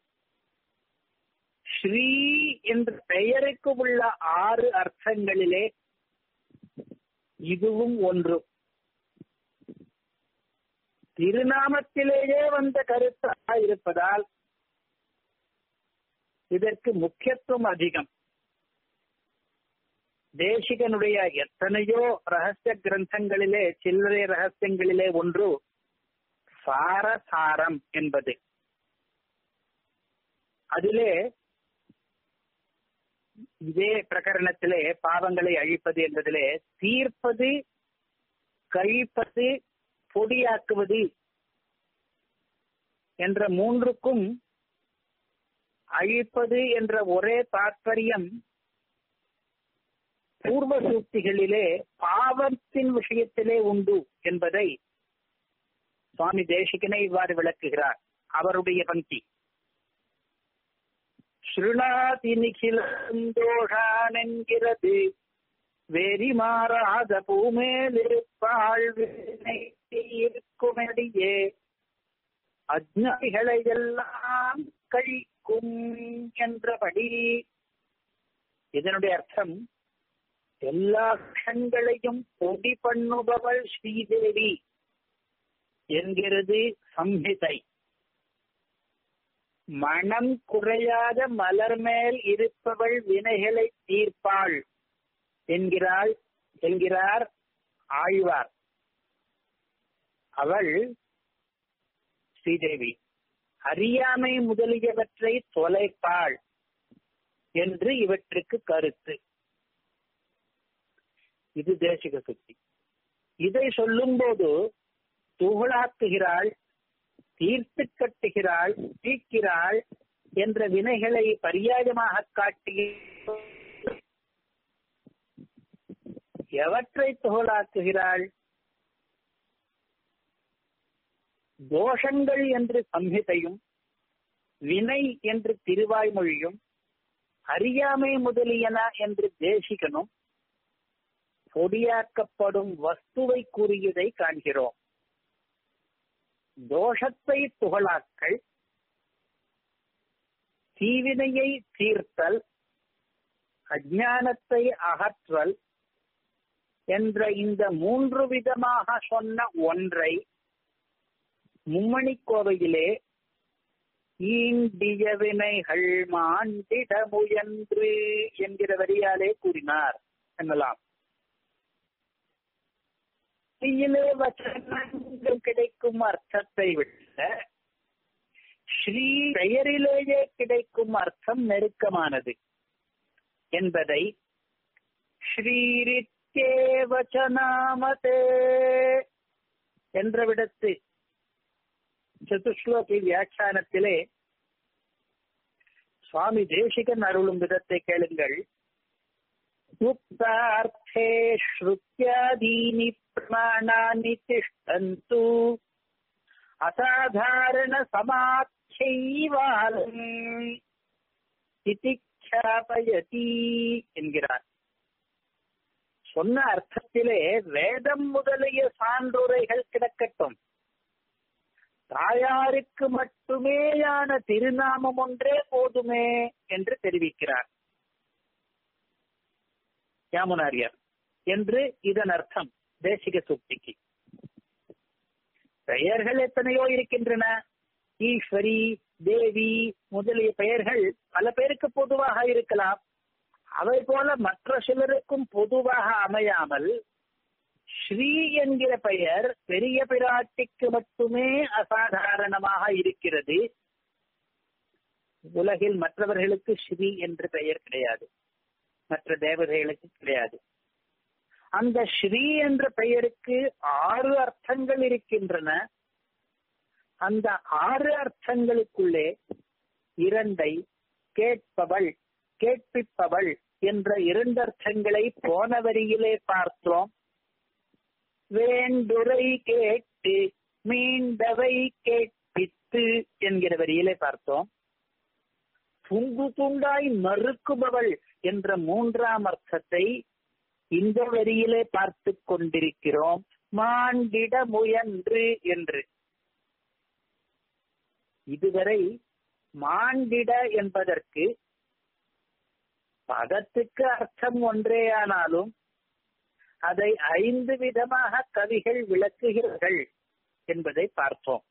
Speaker 1: ஸ்ரீ என்ற பெயருக்கு உள்ள ஆறு அர்த்தங்களிலே இதுவும் ஒன்று திருநாமத்திலேயே வந்த கருத்தாக இருப்பதால் இதற்கு முக்கியத்துவம் அதிகம் தேசிகனுடைய எத்தனையோ ரகசிய கிரந்தங்களிலே சில்லறை ரகசியங்களிலே ஒன்று சாரசாரம் என்பது அதிலே இதே பிரகரணத்திலே பாவங்களை அழிப்பது என்பதிலே தீர்ப்பது கழிப்பது பொடியாக்குவது என்ற மூன்றுக்கும் அழிப்பது என்ற ஒரே தாற்பயம் பூர்வ சூக்திகளிலே பாவத்தின் விஷயத்திலே உண்டு என்பதை சுவாமி தேசிகனை இவ்வாறு விளக்குகிறார் அவருடைய பங்கி ஸ்ருணாதி நிகிலந்தோஷான் என்கிறது வெறி மாறாத பூமேலிருப்பாள் இருக்குமடியே அஜ்ஞானிகளை எல்லாம் கழிக்கும் என்றபடி இதனுடைய அர்த்தம் எல்லா கண்களையும் பொடி பண்ணுபவள் ஸ்ரீதேவி என்கிறது சம்ஹிதை மனம் குறையாத மலர் மேல் இருப்பவள் வினைகளை தீர்ப்பாள் என்கிறாள் என்கிறார் ஆழ்வார் அவள் ஸ்ரீதேவி அறியாமை முதலியவற்றை தொலைப்பாள் என்று இவற்றுக்கு கருத்து இது தேசிக சுத்தி இதை சொல்லும்போது துகளாக்குகிறாள் தீர்த்து கட்டுகிறாள் தீர்க்கிறாள் என்ற வினைகளை பரியாயமாக காட்டி எவற்றை துகளாக்குகிறாள் தோஷங்கள் என்று சம்ஹிதையும் வினை என்று திருவாய்மொழியும் அறியாமை முதலியன என்று தேசிகனும் பொடியாக்கப்படும் வஸ்துவை கூறியதை காண்கிறோம் தோஷத்தை புகழாக்கள் தீவினையை தீர்த்தல் அஜானத்தை அகற்றல் என்ற இந்த மூன்று விதமாக சொன்ன ஒன்றை மும்மணி கோவையிலே ஈண்டிய வினைகள் மாண்டிட முயன்று என்கிற வரியாலே கூறினார் என்னலாம் ஸ்ரீயிலே வச்சனங்கள் கிடைக்கும் அர்த்தத்தை விட ஸ்ரீ பெயரிலேயே கிடைக்கும் அர்த்தம் நெருக்கமானது என்பதை ஸ்ரீரித்தே வச்சனாமதே என்ற விடத்து சதுஸ்லோகி வியாக்கியானத்திலே சுவாமி தேசிகன் அருளும் விதத்தை கேளுங்கள் உக்தார்த்தே ஸ்ருத்யாதீனி பிரமாணானி திஷ்டந்து அசாதாரண சமாட்சைவாலம் திதிக்ஷாபயதி என்கிறார் சொன்ன அர்த்தத்திலே வேதம் முதலிய சான்றுரைகள் கிடக்கட்டும் தாயாருக்கு மட்டுமேயான திருநாமம் ஒன்றே போதுமே என்று தெரிவிக்கிறார் யாமுனாரியர் என்று இதன் அர்த்தம் தேசிக சூக்திக்கு பெயர்கள் எத்தனையோ இருக்கின்றன ஈஸ்வரி தேவி முதலிய பெயர்கள் பல பேருக்கு பொதுவாக இருக்கலாம் அவை போல மற்ற சிலருக்கும் பொதுவாக அமையாமல் ஸ்ரீ என்கிற பெயர் பெரிய பிராட்டிக்கு மட்டுமே அசாதாரணமாக இருக்கிறது உலகில் மற்றவர்களுக்கு ஸ்ரீ என்று பெயர் கிடையாது மற்ற தேவதைகளுக்கு கிடையாது அந்த ஸ்ரீ என்ற பெயருக்கு ஆறு அர்த்தங்கள் இருக்கின்றன அந்த ஆறு அர்த்தங்களுக்குள்ளே இரண்டை கேட்பவள் கேட்பிப்பவள் என்ற இரண்டு அர்த்தங்களை போன வரியிலே பார்த்தோம் வேண்டுரை கேட்டு மீண்டவை கேட்பித்து என்கிற வரியிலே பார்த்தோம் துண்டு துண்டாய் மறுக்குபவள் என்ற மூன்றாம் அர்த்தத்தை இந்த வரியிலே பார்த்து கொண்டிருக்கிறோம் மாண்டிட முயன்று என்று இதுவரை மாண்டிட என்பதற்கு பதத்துக்கு அர்த்தம் ஒன்றேயானாலும் அதை ஐந்து விதமாக கவிகள் விளக்குகிறார்கள் என்பதை பார்த்தோம்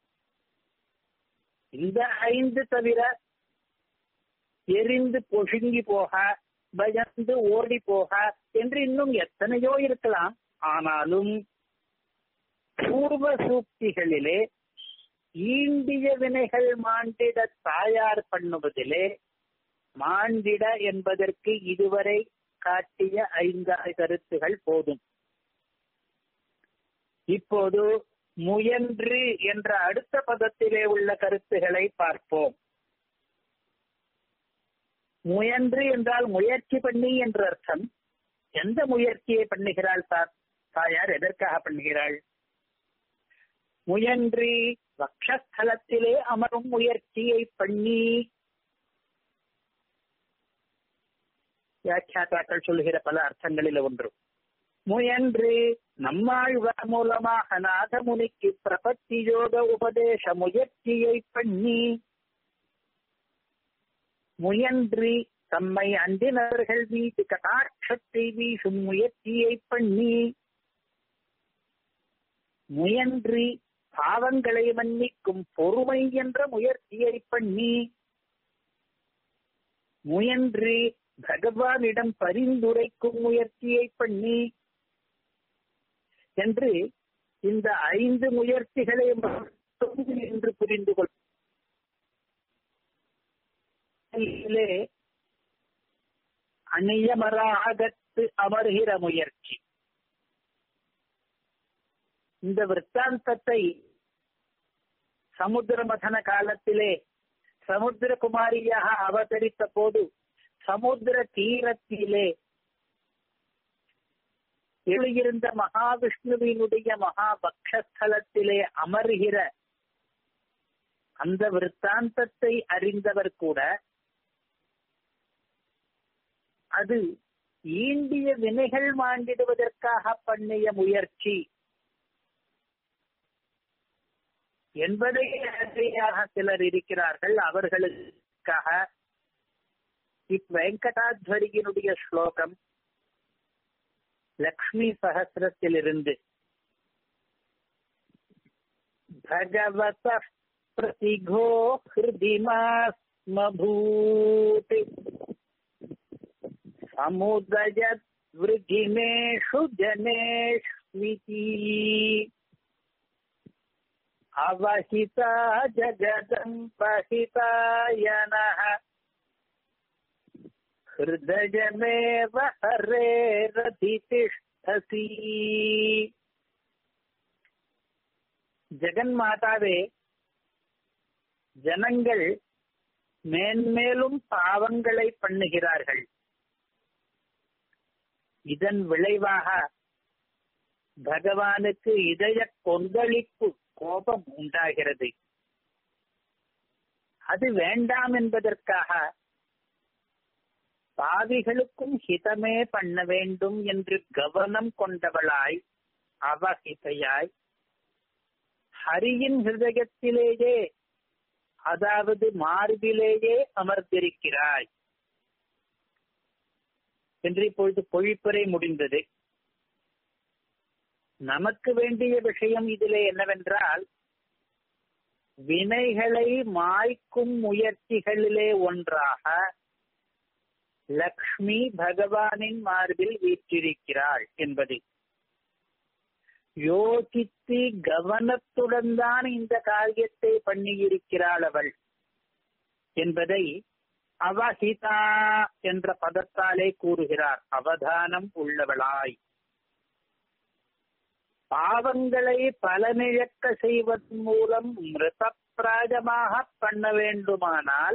Speaker 1: இந்த ஐந்து தவிர எரிந்து பொசுங்கி போக பயந்து ஓடி போக என்று இன்னும் எத்தனையோ இருக்கலாம் ஆனாலும் பூர்வ சூக்திகளிலே ஈண்டிய வினைகள் மாண்டிட தாயார் பண்ணுவதிலே மாண்டிட என்பதற்கு இதுவரை காட்டிய ஐந்தாறு கருத்துகள் போதும் இப்போது முயன்று என்ற அடுத்த பதத்திலே உள்ள கருத்துகளை பார்ப்போம் முயன்று என்றால் முயற்சி பண்ணி என்ற அர்த்தம் எந்த முயற்சியை பண்ணுகிறாள் தாயார் எதற்காக பண்ணுகிறாள் முயன்று வக்ஷஸ்தலத்திலே அமரும் முயற்சியை பண்ணி வியாக்கியாத்தாக்கள் சொல்லுகிற பல அர்த்தங்களில் ஒன்று முயன்று நம்மாழ்வார் மூலமாக நாதமுனிக்கு பிரபத்தி யோக உபதேச முயற்சியை பண்ணி முயன்று தம்மை அண்டினவர்கள் மீது கட்டாட்சத்தை வீசும் முயற்சியை பண்ணி முயன்று பாவங்களை மன்னிக்கும் பொறுமை என்ற முயற்சியை பண்ணி முயன்று பகவானிடம் பரிந்துரைக்கும் முயற்சியை பண்ணி என்று இந்த ஐந்து முயற்சிகளை என்று புரிந்து கொள் அணியமராகத்து அமர்கிற முயற்சி இந்த விற்த்தாந்தத்தை சமுத்திர மதன காலத்திலே சமுத்திரகுமாரியாக அவதரித்த போது சமுத்திர தீரத்திலே எழுதியிருந்த மகாவிஷ்ணுவினுடைய மகாபக்ஷஸ்தலத்திலே அமர்கிற அந்த விற்த்தாந்தத்தை அறிந்தவர் கூட அது ஈண்டிய வினைகள் மாண்டிடுவதற்காக பண்ணிய முயற்சி என்பதை அறியாக சிலர் இருக்கிறார்கள் அவர்களுக்காக இவ்வெங்கடாத்வரியினுடைய ஸ்லோகம் லக்ஷ்மி சகசிரத்திலிருந்து भगवत प्रतिघो हृदिमास्मभूत् समुदयद्वृजिमेषु जनेष्विति अवहिता जगदम्पहितायनः हृदयमेव हरेरधितिष्ठसि ஜெகன்மாதாவே ஜனங்கள் மேன்மேலும் பாவங்களை பண்ணுகிறார்கள் இதன் விளைவாக பகவானுக்கு இதய கொந்தளிப்பு கோபம் உண்டாகிறது அது வேண்டாம் என்பதற்காக பாவிகளுக்கும் ஹிதமே பண்ண வேண்டும் என்று கவனம் கொண்டவளாய் அவஹிதையாய் ஹரியின் ஹிருதயத்திலேயே அதாவது மார்பிலேயே அமர்ந்திருக்கிறாய் என்று இப்பொழுது பொழிப்புரை முடிந்தது நமக்கு வேண்டிய விஷயம் இதிலே என்னவென்றால் வினைகளை மாய்க்கும் முயற்சிகளிலே ஒன்றாக லக்ஷ்மி பகவானின் மார்பில் வீற்றிருக்கிறாள் என்பது யோசித்து கவனத்துடன் தான் இந்த காரியத்தை பண்ணியிருக்கிறாள் அவள் என்பதை அவஹிதா என்ற பதத்தாலே கூறுகிறார் அவதானம் உள்ளவளாய் பாவங்களை பலனிழக்க செய்வதன் மூலம் மிருதப்பிராஜமாக பண்ண வேண்டுமானால்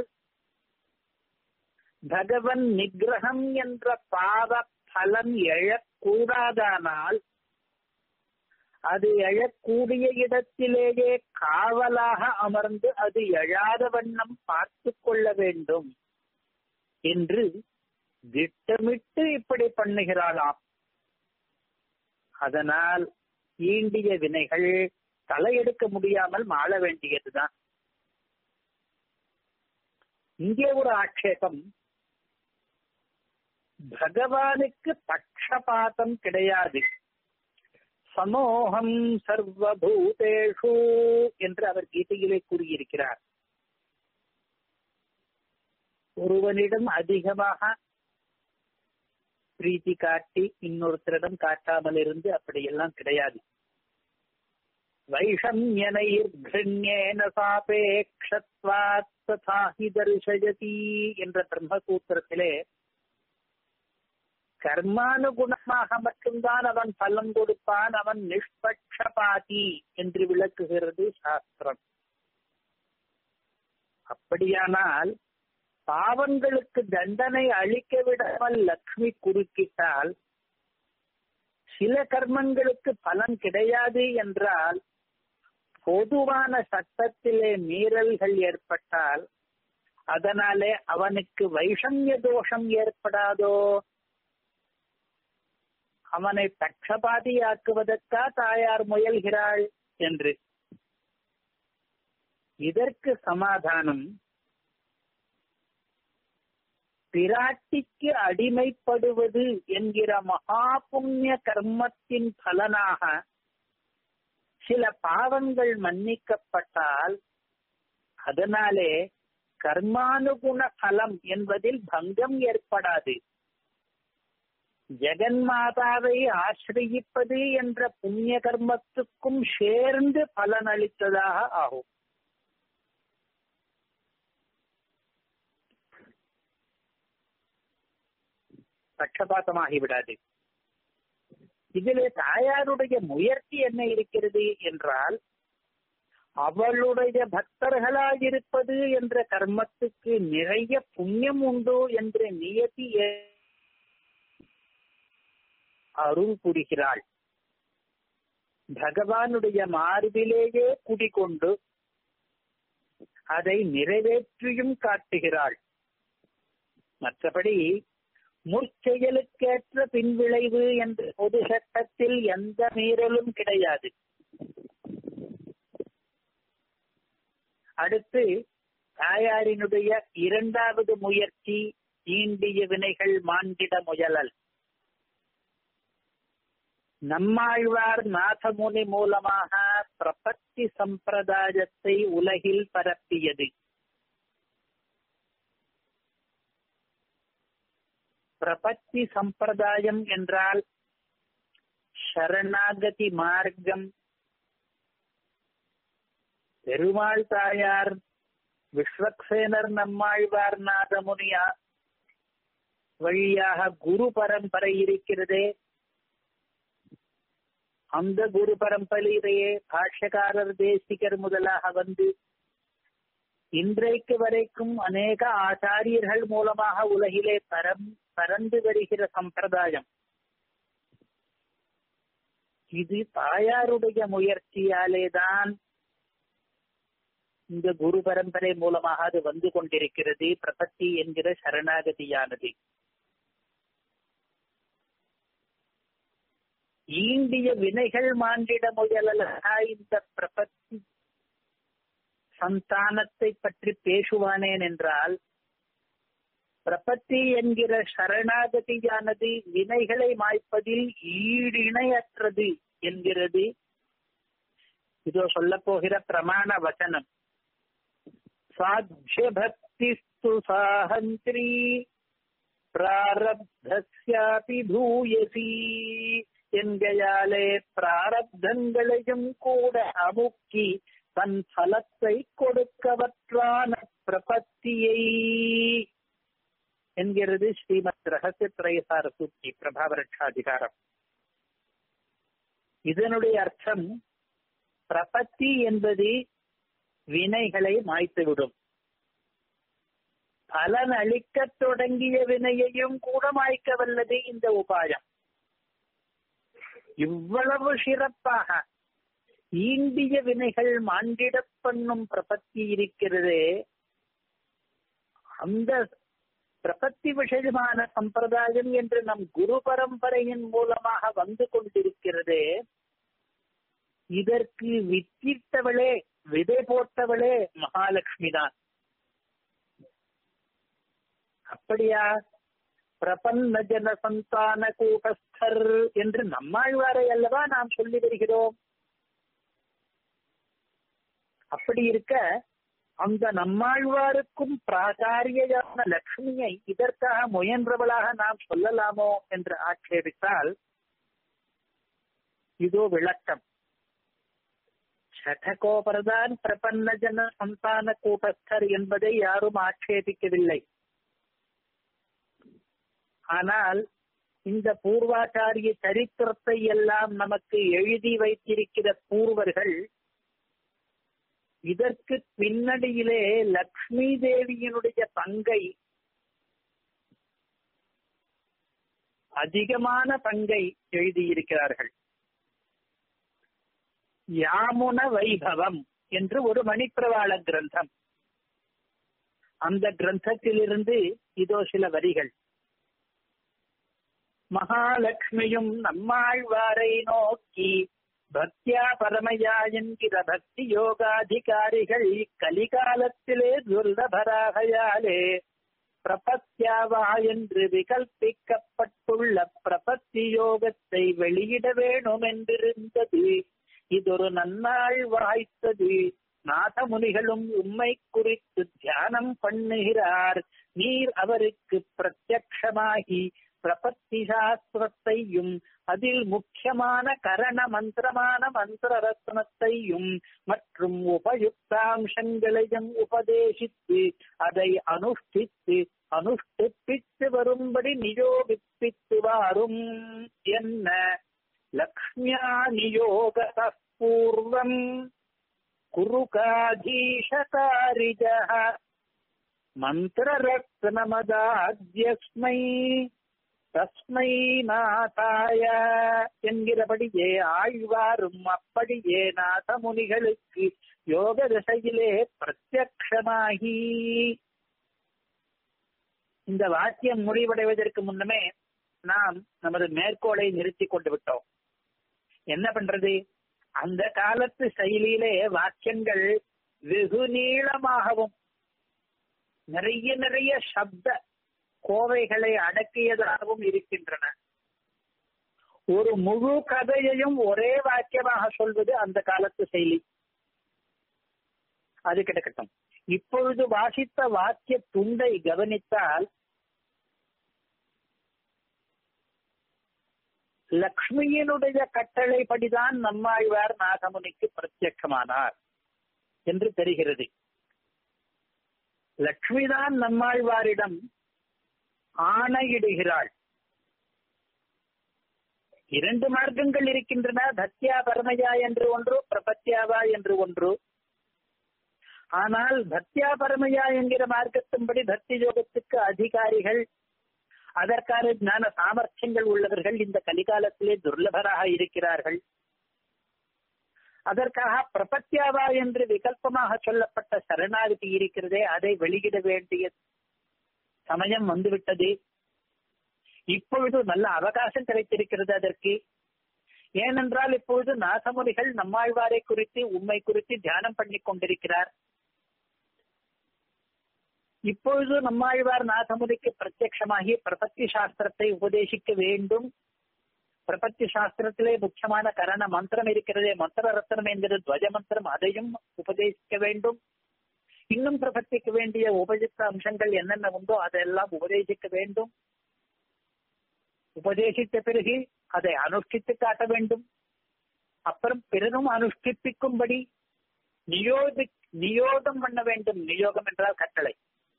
Speaker 1: பகவன் நிகிரகம் என்ற பாவ பலன் எழக்கூடாதானால் அது எழக்கூடிய இடத்திலேயே காவலாக அமர்ந்து அது எழாத வண்ணம் பார்த்து கொள்ள வேண்டும் என்று திட்டமிட்டு இப்படி பண்ணுகிறாளாம் அதனால் ஈண்டிய வினைகள் தலையெடுக்க முடியாமல் மாள வேண்டியதுதான் இங்கே ஒரு ஆட்சேபம் பகவானுக்கு பட்சபாதம் கிடையாது சமோகம் சர்வபூதேஷு என்று அவர் கீதையிலே கூறியிருக்கிறார் ஒருவனிடம் அதிகமாக பிரீத்தி காட்டி இன்னொருத்தரிடம் காட்டாமல் இருந்து அப்படியெல்லாம் கிடையாது வைஷம்யனைர்கிருண்யேன சாபேக்ஷத்வாத் ததா ஹி தர்சயதி என்ற பிரம்மசூத்திரத்திலே கர்மானுகுணமாக மட்டும்தான் அவன் பலன் கொடுப்பான் அவன் நிஷ்பட்சபாதி என்று விளக்குகிறது சாஸ்திரம் அப்படியானால் பாவங்களுக்கு தண்டனை அளிக்க விடாமல் லக்ஷ்மி குறுக்கிட்டால் சில கர்மங்களுக்கு பலன் கிடையாது என்றால் பொதுவான சட்டத்திலே மீறல்கள் ஏற்பட்டால் அதனாலே அவனுக்கு வைஷமிய தோஷம் ஏற்படாதோ அவனை பட்சபாதியாக்குவதற்கா தாயார் முயல்கிறாள் என்று இதற்கு சமாதானம் பிராட்டிக்கு அடிமைப்படுவது என்கிற மகா புண்ணிய கர்மத்தின் பலனாக சில பாவங்கள் மன்னிக்கப்பட்டால் அதனாலே கர்மானுகுண பலம் என்பதில் பங்கம் ஏற்படாது ஜெகன்மாதாவை ஆசிரியிப்பது என்ற புண்ணிய கர்மத்துக்கும் சேர்ந்து பலனளித்ததாக ஆகும் பட்சபாத்தமாகி விடாது இதிலே தாயாருடைய முயற்சி என்ன இருக்கிறது என்றால் அவளுடைய பக்தர்களாயிருப்பது என்ற கர்மத்துக்கு நிறைய புண்ணியம் உண்டு என்ற நியதி அருள் புரிகிறாள் பகவானுடைய மார்பிலேயே குடிகொண்டு அதை நிறைவேற்றியும் காட்டுகிறாள் மற்றபடி முற்செயலுக்கேற்ற பின்விளைவு என்ற பொது சட்டத்தில் எந்த மீறலும் கிடையாது அடுத்து தாயாரினுடைய இரண்டாவது முயற்சி ஈண்டிய வினைகள் மாண்டிட முயலல் நம்மாழ்வார் நாதமுனி மூலமாக பிரபத்தி சம்பிரதாயத்தை உலகில் பரப்பியது பிரபத்தி சம்பிரதாயம் என்றால் சரணாகதி மார்க்கம் பெருமாள் தாயார் விஸ்வக்சேனர் நம்மாழ்வார் நாதமுனியா வழியாக குரு பரம்பரை இருக்கிறதே அந்த குரு பரம்பரையிலேயே பாஷ்யக்காரர் தேசிகர் முதலாக வந்து இன்றைக்கு வரைக்கும் அநேக ஆச்சாரியர்கள் மூலமாக உலகிலே பரம் பறந்து வருகிற சம்பிரதாயம் இது தாயாருடைய முயற்சியாலேதான் இந்த குரு பரம்பரை மூலமாக அது வந்து கொண்டிருக்கிறது பிரபத்தி என்கிற சரணாகதியானது ஈண்டிய வினைகள் மாண்டிட முயலலா இந்த பிரபத்தி சந்தானத்தை பற்றி பேசுவானேன் என்றால் பிரபத்தி என்கிற சரணாகதியானது வினைகளை மாய்ப்பதில் ஈடிணையற்றது என்கிறது இதோ சொல்ல போகிற பிரமாண வச்சனம் சாத்திய பக்திஸ்து சாஹந்திரி பிராரப்தஸ்யாபி பூயசி என்கையாலே பிராரப்தங்களையும் கூட அமுக்கி தன் பலத்தை கொடுக்கவற்றான பிரபத்தியை என்கிறது ஸ்ரீமத் ரகசிய திரைசார சூக்தி பிரபாவரட்சாதிகாரம் இதனுடைய அர்த்தம் பிரபத்தி என்பது வினைகளை மாய்த்துவிடும் பலன் அளிக்கத் தொடங்கிய வினையையும் கூட மாய்க்க வல்லது இந்த உபாயம் இவ்வளவு சிறப்பாக ஈண்டிய வினைகள் மாண்டிட பண்ணும் பிரபத்தி இருக்கிறதே அந்த பிரபத்தி விஷயமான சம்பிரதாயம் என்று நம் குரு பரம்பரையின் மூலமாக வந்து கொண்டிருக்கிறதே இதற்கு வித்திட்டவளே விதை போட்டவளே மகாலட்சுமி தான் அப்படியா பிரபன்ன ஜன சந்தான கூட்டஸ்தர் என்று நம்மாழ்வாரை அல்லவா நாம் சொல்லி வருகிறோம் அப்படி இருக்க அந்த நம்மாழ்வாருக்கும் பிராகாரியமான லட்சுமியை இதற்காக முயன்றவளாக நாம் சொல்லலாமோ என்று ஆட்சேபித்தால் இதோ விளக்கம் சடகோபரதான் பிரபன்ன ஜன சந்தான கூட்டஸ்தர் என்பதை யாரும் ஆட்சேபிக்கவில்லை ஆனால் இந்த பூர்வாச்சாரிய சரித்திரத்தை எல்லாம் நமக்கு எழுதி வைத்திருக்கிற பூர்வர்கள் இதற்கு பின்னணியிலே லக்ஷ்மி தேவியினுடைய பங்கை அதிகமான பங்கை எழுதியிருக்கிறார்கள் யாமுன வைபவம் என்று ஒரு மணிப்பிரவாள கிரந்தம் அந்த கிரந்தத்திலிருந்து இதோ சில வரிகள் மகாலட்சுமியும் நம்மாழ்வாரை நோக்கி பக்தியா பரமையா என்கிற பக்தி யோகாதிகாரிகள் கலிகாலத்திலே துர்லபராகையாலே பிரபத்யாவா என்று விகல்பிக்கப்பட்டுள்ள பிரபத்தி யோகத்தை வெளியிட வேணும் என்றிருந்தது இதொரு நன்னாள் வாய்த்தது நாதமுனிகளும் உம்மை குறித்து தியானம் பண்ணுகிறார் நீர் அவருக்கு பிரத்யக்ஷமாகி பிரபத்தி சாஸ்திரத்தையும் அதில் முக்கியமான கரண மந்திரமான மந்திர ரத்னத்தையும் மற்றும் உபயுக்தாம்சங்களையும் உபதேசித்து அதை அனுஷ்டித்து அனுஷ்டிப்பித்து வரும்படி நியோகிப்பித்து வாரும் என்ன லக்ஷ்மியா நியோக பூர்வம் குருகாதீஷகாரிஜ மந்திரரத்னமதாத்யஸ்மை தஸ்மை நாதாய என்கிறபடியே ஆழ்வாரும் அப்படியே நாதமுனிகளுக்கு யோக திசையிலே பிரத்யக்ஷமாகி இந்த வாக்கியம் முடிவடைவதற்கு முன்னமே நாம் நமது மேற்கோளை நிறுத்தி கொண்டு விட்டோம் என்ன பண்றது அந்த காலத்து செயலியிலே வாக்கியங்கள் வெகு நீளமாகவும் நிறைய நிறைய சப்த கோவைகளை அடக்கியதாகவும் இருக்கின்றன ஒரு முழு கதையையும் ஒரே வாக்கியமாக சொல்வது அந்த காலத்து செயலி அது கிடக்கட்டும் இப்பொழுது வாசித்த வாக்கிய துண்டை கவனித்தால் லக்ஷ்மியினுடைய கட்டளைப்படிதான் நம்மாழ்வார் நாகமுனிக்கு பிரத்யட்சமானார் என்று தெரிகிறது லக்ஷ்மிதான் நம்மாழ்வாரிடம் ஆணையிடுகிறாள் இரண்டு மார்க்கங்கள் இருக்கின்றன பக்தியா பரமயா என்று ஒன்று பிரபத்யாவா என்று ஒன்று ஆனால் பக்தியா பரமயா என்கிற மார்க்கத்தின்படி பக்தி யோகத்துக்கு அதிகாரிகள் அதற்கான ஞான சாமர்த்தியங்கள் உள்ளவர்கள் இந்த கலிகாலத்திலே துர்லபராக இருக்கிறார்கள் அதற்காக பிரபத்யாவா என்று விகல்பமாக சொல்லப்பட்ட சரணாகதி இருக்கிறதே அதை வெளியிட வேண்டிய சமயம் வந்துவிட்டது இப்பொழுது நல்ல அவகாசம் கிடைத்திருக்கிறது அதற்கு ஏனென்றால் இப்பொழுது நாசமுனிகள் நம்மாழ்வாரை குறித்து உண்மை குறித்து தியானம் பண்ணி கொண்டிருக்கிறார் இப்பொழுது நம்மாழ்வார் நாதமுனிக்கு பிரத்யட்சமாகி பிரபத்தி சாஸ்திரத்தை உபதேசிக்க வேண்டும் பிரபத்தி சாஸ்திரத்திலே முக்கியமான கரண மந்திரம் இருக்கிறதே மந்திர ரத்னம் என்கிற துவஜ மந்திரம் அதையும் உபதேசிக்க வேண்டும் இன்னும் பிரபத்திக்க வேண்டிய உபயுக்த அம்சங்கள் என்னென்ன உண்டோ அதெல்லாம் உபதேசிக்க வேண்டும் உபதேசித்த பிறகு அதை அனுஷ்டித்து காட்ட வேண்டும் அப்புறம் பிறரும் அனுஷ்டிப்பிக்கும்படி நியோகி நியோகம் பண்ண வேண்டும் நியோகம் என்றால் கட்டளை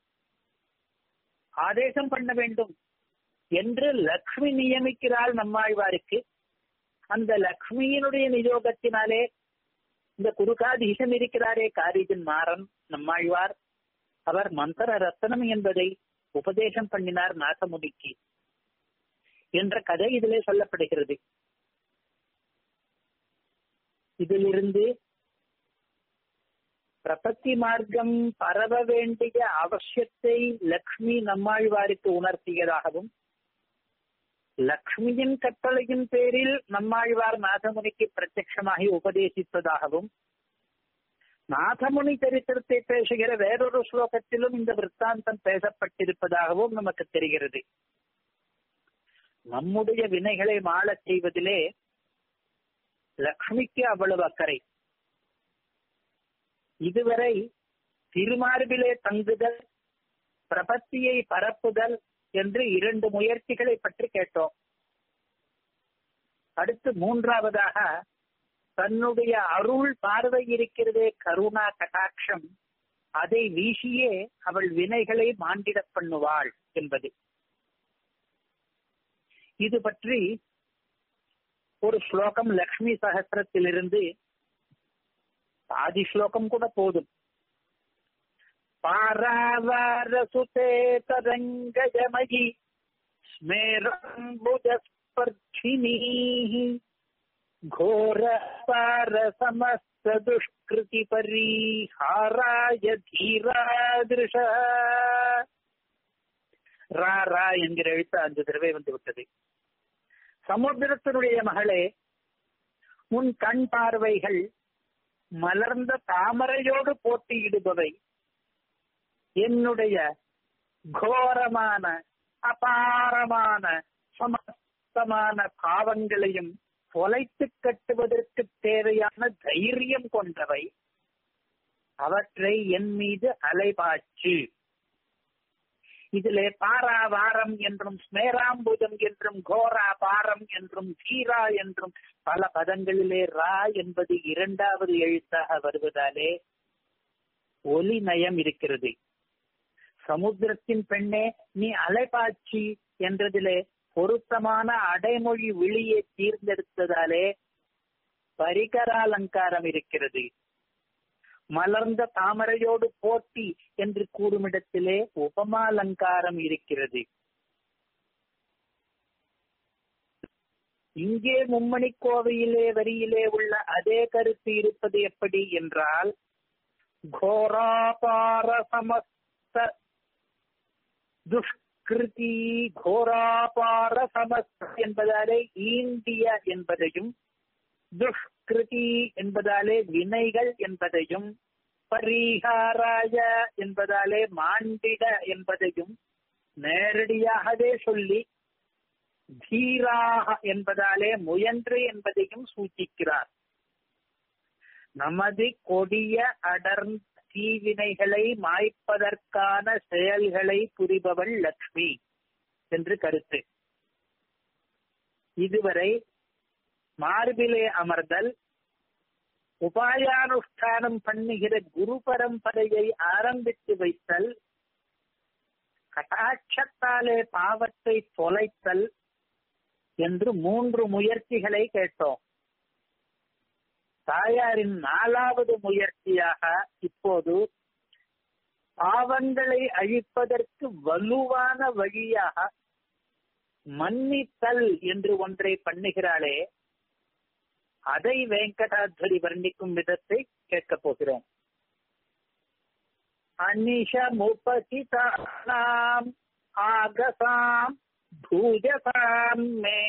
Speaker 1: ஆதேசம் பண்ண வேண்டும் என்று லக்ஷ்மி நியமிக்கிறாள் நம்மாழ்வாருக்கு அந்த லக்ஷ்மியினுடைய நியோகத்தினாலே இந்த குருகாதீசன் இருக்கிறாரே காரிஜன் மாறன் நம்மாழ்வார் அவர் மந்திர ரத்தனம் என்பதை உபதேசம் பண்ணினார் நாசமுடிக்கு என்ற கதை இதிலே சொல்லப்படுகிறது இதிலிருந்து பிரபத்தி மார்க்கம் பரவ வேண்டிய அவசியத்தை லக்ஷ்மி நம்மாழ்வாருக்கு உணர்த்தியதாகவும் லக்ஷ்மியின் கட்டளையின் பேரில் நம்மாழ்வார் நாதமுனிக்கு பிரத்யட்சமாகி உபதேசித்ததாகவும் நாதமுனி சரித்திரத்தை பேசுகிற வேறொரு ஸ்லோகத்திலும் இந்த விற்த்தாந்தம் பேசப்பட்டிருப்பதாகவும் நமக்கு தெரிகிறது நம்முடைய வினைகளை மாளச் செய்வதிலே லக்ஷ்மிக்கு அவ்வளவு அக்கறை இதுவரை திருமார்பிலே தங்குதல் பிரபத்தியை பரப்புதல் என்று இரண்டு முயற்சிகளை பற்றி கேட்டோம் அடுத்து மூன்றாவதாக தன்னுடைய அருள் பார்வை இருக்கிறதே கருணா கட்டாட்சம் அதை வீசியே அவள் வினைகளை மாண்டிட பண்ணுவாள் என்பது இது பற்றி ஒரு ஸ்லோகம் லக்ஷ்மி சகசிரத்திலிருந்து ஆதி ஸ்லோகம் கூட போதும் பாராவாரசுதே தரங்கஜமயி ஸ்மேரம்புஜஸ்பர்ஷினீ घोर पार समस्त दुष्कृति परिहाराय தீராதிருஷ ரா ரா என்கிற எழுத்து அஞ்சு தடவை வந்து விட்டது சமுத்திரத்தினுடைய மகளே உன் கண் பார்வைகள் மலர்ந்த தாமரையோடு போட்டியிடுபவை என்னுடைய கோரமான அபாரமான சமஸ்தமான பாவங்களையும் தொலைத்து கட்டுவதற்கு தேவையான தைரியம் கொண்டவை அவற்றை என் மீது அலைபாய்ச்சு இதிலே பாராவாரம் என்றும் ஸ்மேராம்புஜம் என்றும் கோரா பாரம் என்றும் தீரா என்றும் பல பதங்களிலே ரா என்பது இரண்டாவது எழுத்தாக வருவதாலே ஒலி நயம் இருக்கிறது சமுத்திரத்தின் பெண்ணே நீ அலைபாய்ச்சி என்றதிலே பொருத்தமான அடைமொழி விழியை தீர்ந்தெடுத்ததாலே பரிகராலங்காரம் இருக்கிறது மலர்ந்த தாமரையோடு போட்டி என்று கூறுமிடத்திலே உபமாலங்காரம் இருக்கிறது இங்கே மும்மணி கோவையிலே வரியிலே உள்ள அதே கருத்து இருப்பது எப்படி என்றால் கோராபார சமஸ்த துஷ்க துஷ்கிருதி கோராபார சமஸ்த என்பதாலே ஈண்டிய என்பதையும் துஷ்கிருதி என்பதாலே வினைகள் என்பதையும் பரிகாராய என்பதாலே மாண்டிட என்பதையும் நேரடியாகவே சொல்லி தீராக என்பதாலே முயன்று என்பதையும் சூச்சிக்கிறார் நமது கொடிய அடர்ந்த தீவினைகளை மாய்ப்பதற்கான செயல்களை புரிபவள் லக்ஷ்மி என்று கருத்து இதுவரை மார்பிலே அமர்தல் உபாயானுஷ்டானம் பண்ணுகிற குரு பரம்பரையை ஆரம்பித்து வைத்தல் கட்டாட்சத்தாலே பாவத்தை தொலைத்தல் என்று மூன்று முயற்சிகளை கேட்டோம் தாயாரின் நாலாவது முயற்சியாக இப்போது பாவங்களை அழிப்பதற்கு வலுவான வழியாக மன்னித்தல் என்று ஒன்றை பண்ணுகிறாளே அதை வெங்கடாத்வரி வர்ணிக்கும் விதத்தை கேட்கப் போகிறோம் அனிஷமுபசிதானாம் ஆகசாம் பூஜசாம் மே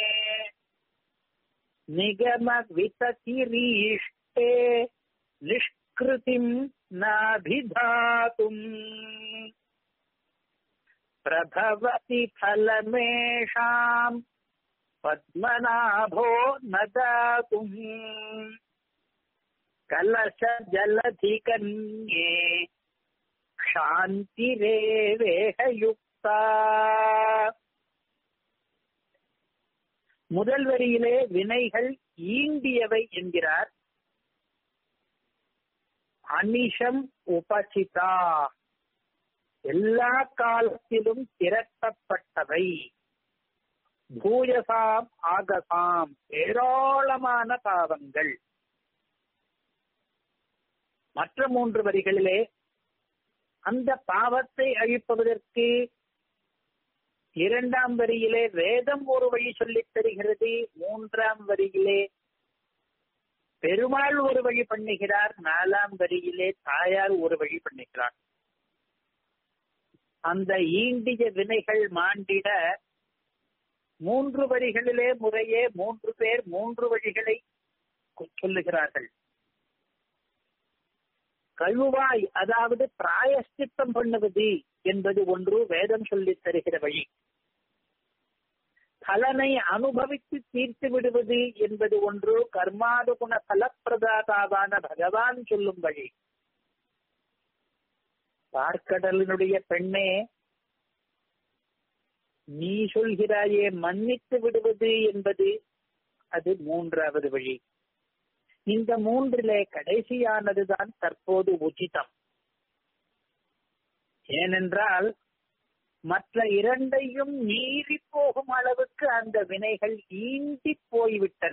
Speaker 1: நிகம விததிரீஷ்டே நிஷ்கிருதிம் நாபிதாதும் பிரபவதி ஃபலமேஷாம் பத்மநாபோ நதாதும் கலச ஜலதிகன்யே சாந்திரேவேகயுக்தா முதல் வரியிலே வினைகள் ஈண்டியவை என்கிறார் அனிஷம் உபசிதா எல்லா காலத்திலும் திரட்டப்பட்டவை பூயசாம் ஆகசாம் ஏராளமான பாவங்கள் மற்ற மூன்று வரிகளிலே அந்த பாவத்தை அழிப்பதற்கு இரண்டாம் வரியிலே வேதம் ஒரு வழி சொல்லித் தருகிறது மூன்றாம் வரியிலே பெருமாள் ஒரு வழி பண்ணுகிறார் நாலாம் வரியிலே தாயார் ஒரு வழி பண்ணுகிறார் அந்த ஈண்டிய வினைகள் மாண்டிட மூன்று வரிகளிலே முறையே மூன்று பேர் மூன்று வழிகளை சொல்லுகிறார்கள் கழுவாய் அதாவது பிராயஷ்டித்தம் பண்ணுவது என்பது ஒன்று வேதம் சொல்லித் தருகிற வழி பலனை அனுபவித்து தீர்த்து விடுவது என்பது ஒன்று கர்மானுகுண பலப்பிரதாதாவான பகவான் சொல்லும் வழி பார்க்கடலினுடைய பெண்ணே நீ சொல்கிறாயே மன்னித்து விடுவது என்பது அது மூன்றாவது வழி இந்த மூன்றிலே கடைசியானதுதான் தற்போது உச்சிதம் ஏனென்றால் மற்ற இரண்டையும் மீறி போகும் அளவுக்கு அந்த வினைகள் ஈண்டி போய்விட்டன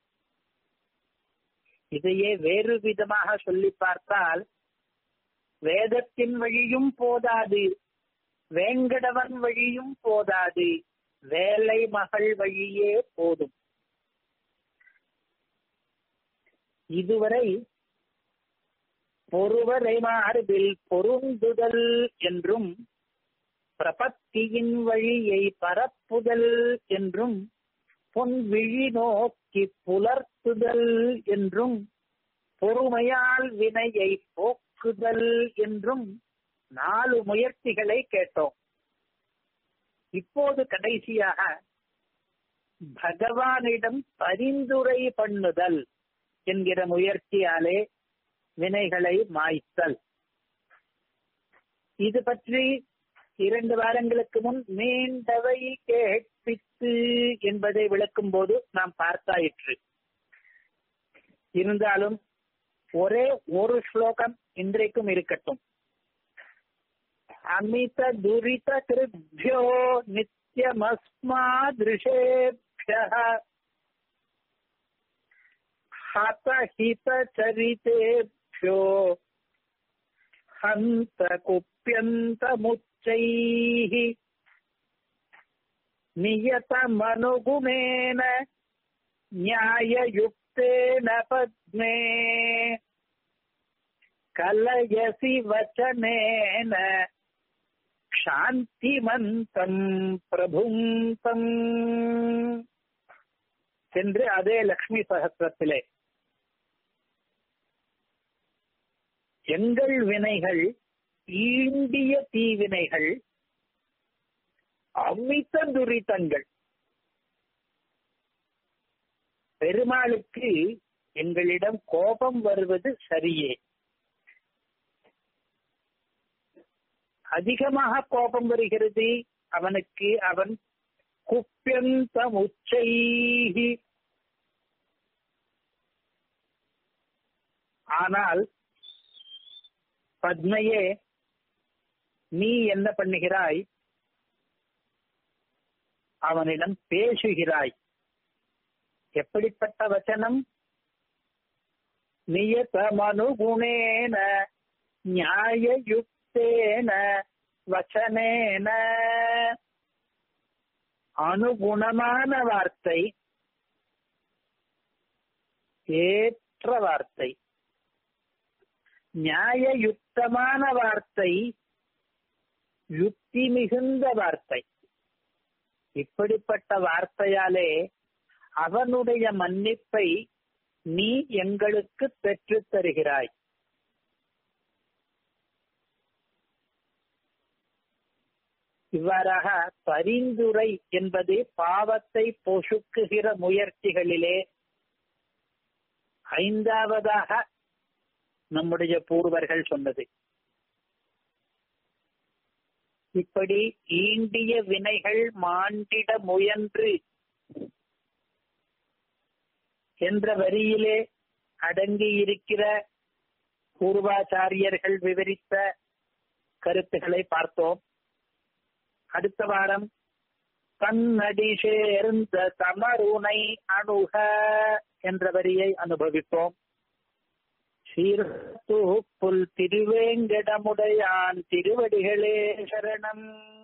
Speaker 1: இதையே வேறு விதமாக சொல்லி பார்த்தால் வேதத்தின் வழியும் போதாது வேங்கடவன் வழியும் போதாது வேலை மகள் வழியே போதும் இதுவரை பொறுவரை மார்பில் பொருந்துதல் என்றும் பிரபத்தியின் வழியை பரப்புதல் என்றும் பொன் விழி நோக்கி புலர்த்துதல் என்றும் பொறுமையால் வினையை போக்குதல் என்றும் நாலு முயற்சிகளை கேட்டோம் இப்போது கடைசியாக பகவானிடம் பரிந்துரை பண்ணுதல் என்கிற முயற்சியாலே வினைகளை மாய்த்தல் இது பற்றி இரண்டு வாரங்களுக்கு முன் மீண்டவை கேட்பித்து என்பதை விளக்கும் போது நாம் பார்த்தாயிற்று இருந்தாலும் ஒரே ஒரு ஸ்லோகம் இன்றைக்கும் இருக்கட்டும் அமித துரித கிருத்யோ நித்யமஸ்மாதிருஷேபிய हतहितचरितेभ्यो हन्त कुप्यन्तमुच्चैः नियतमनुगुणेन न्याययुक्तेन पद्मे कलयसि वचनेन சாந்திமந்தம் பிரபும் தம் சென்று அதே லக்ஷ்மி சகசிரத்திலே எங்கள் வினைகள் ஈண்டிய தீவினைகள் அமித துரிதங்கள் பெருமாளுக்கு எங்களிடம் கோபம் வருவது சரியே அதிகமாக கோபம் வருகிறது அவனுக்கு அவன் குப்பியந்தம் உச்சைகி ஆனால் பத்மையே நீ என்ன பண்ணுகிறாய் அவனிடம் பேசுகிறாய் எப்படிப்பட்ட வச்சனம் நியதமனுகுணேன நியாயயுக்தேன வச்சனேன அனுகுணமான வார்த்தை ஏற்ற வார்த்தை நியாயயுக்தமான வார்த்தை யுக்தி மிகுந்த வார்த்தை இப்படிப்பட்ட வார்த்தையாலே அவனுடைய மன்னிப்பை நீ எங்களுக்கு பெற்றுத் தருகிறாய் இவ்வாறாக பரிந்துரை என்பது பாவத்தை பொசுக்குகிற முயற்சிகளிலே ஐந்தாவதாக நம்முடைய பூர்வர்கள் சொன்னது இப்படி ஈண்டிய வினைகள் மாண்டிட முயன்று என்ற வரியிலே அடங்கி இருக்கிற பூர்வாச்சாரியர்கள் விவரித்த கருத்துக்களை பார்த்தோம் அடுத்த வாரம் தன்னடி சேர்ந்த தமருனை அணுக என்ற வரியை அனுபவிப்போம் சீர்த்து புல் திருவேங்கடமுடையான் திருவடிகளே சரணம்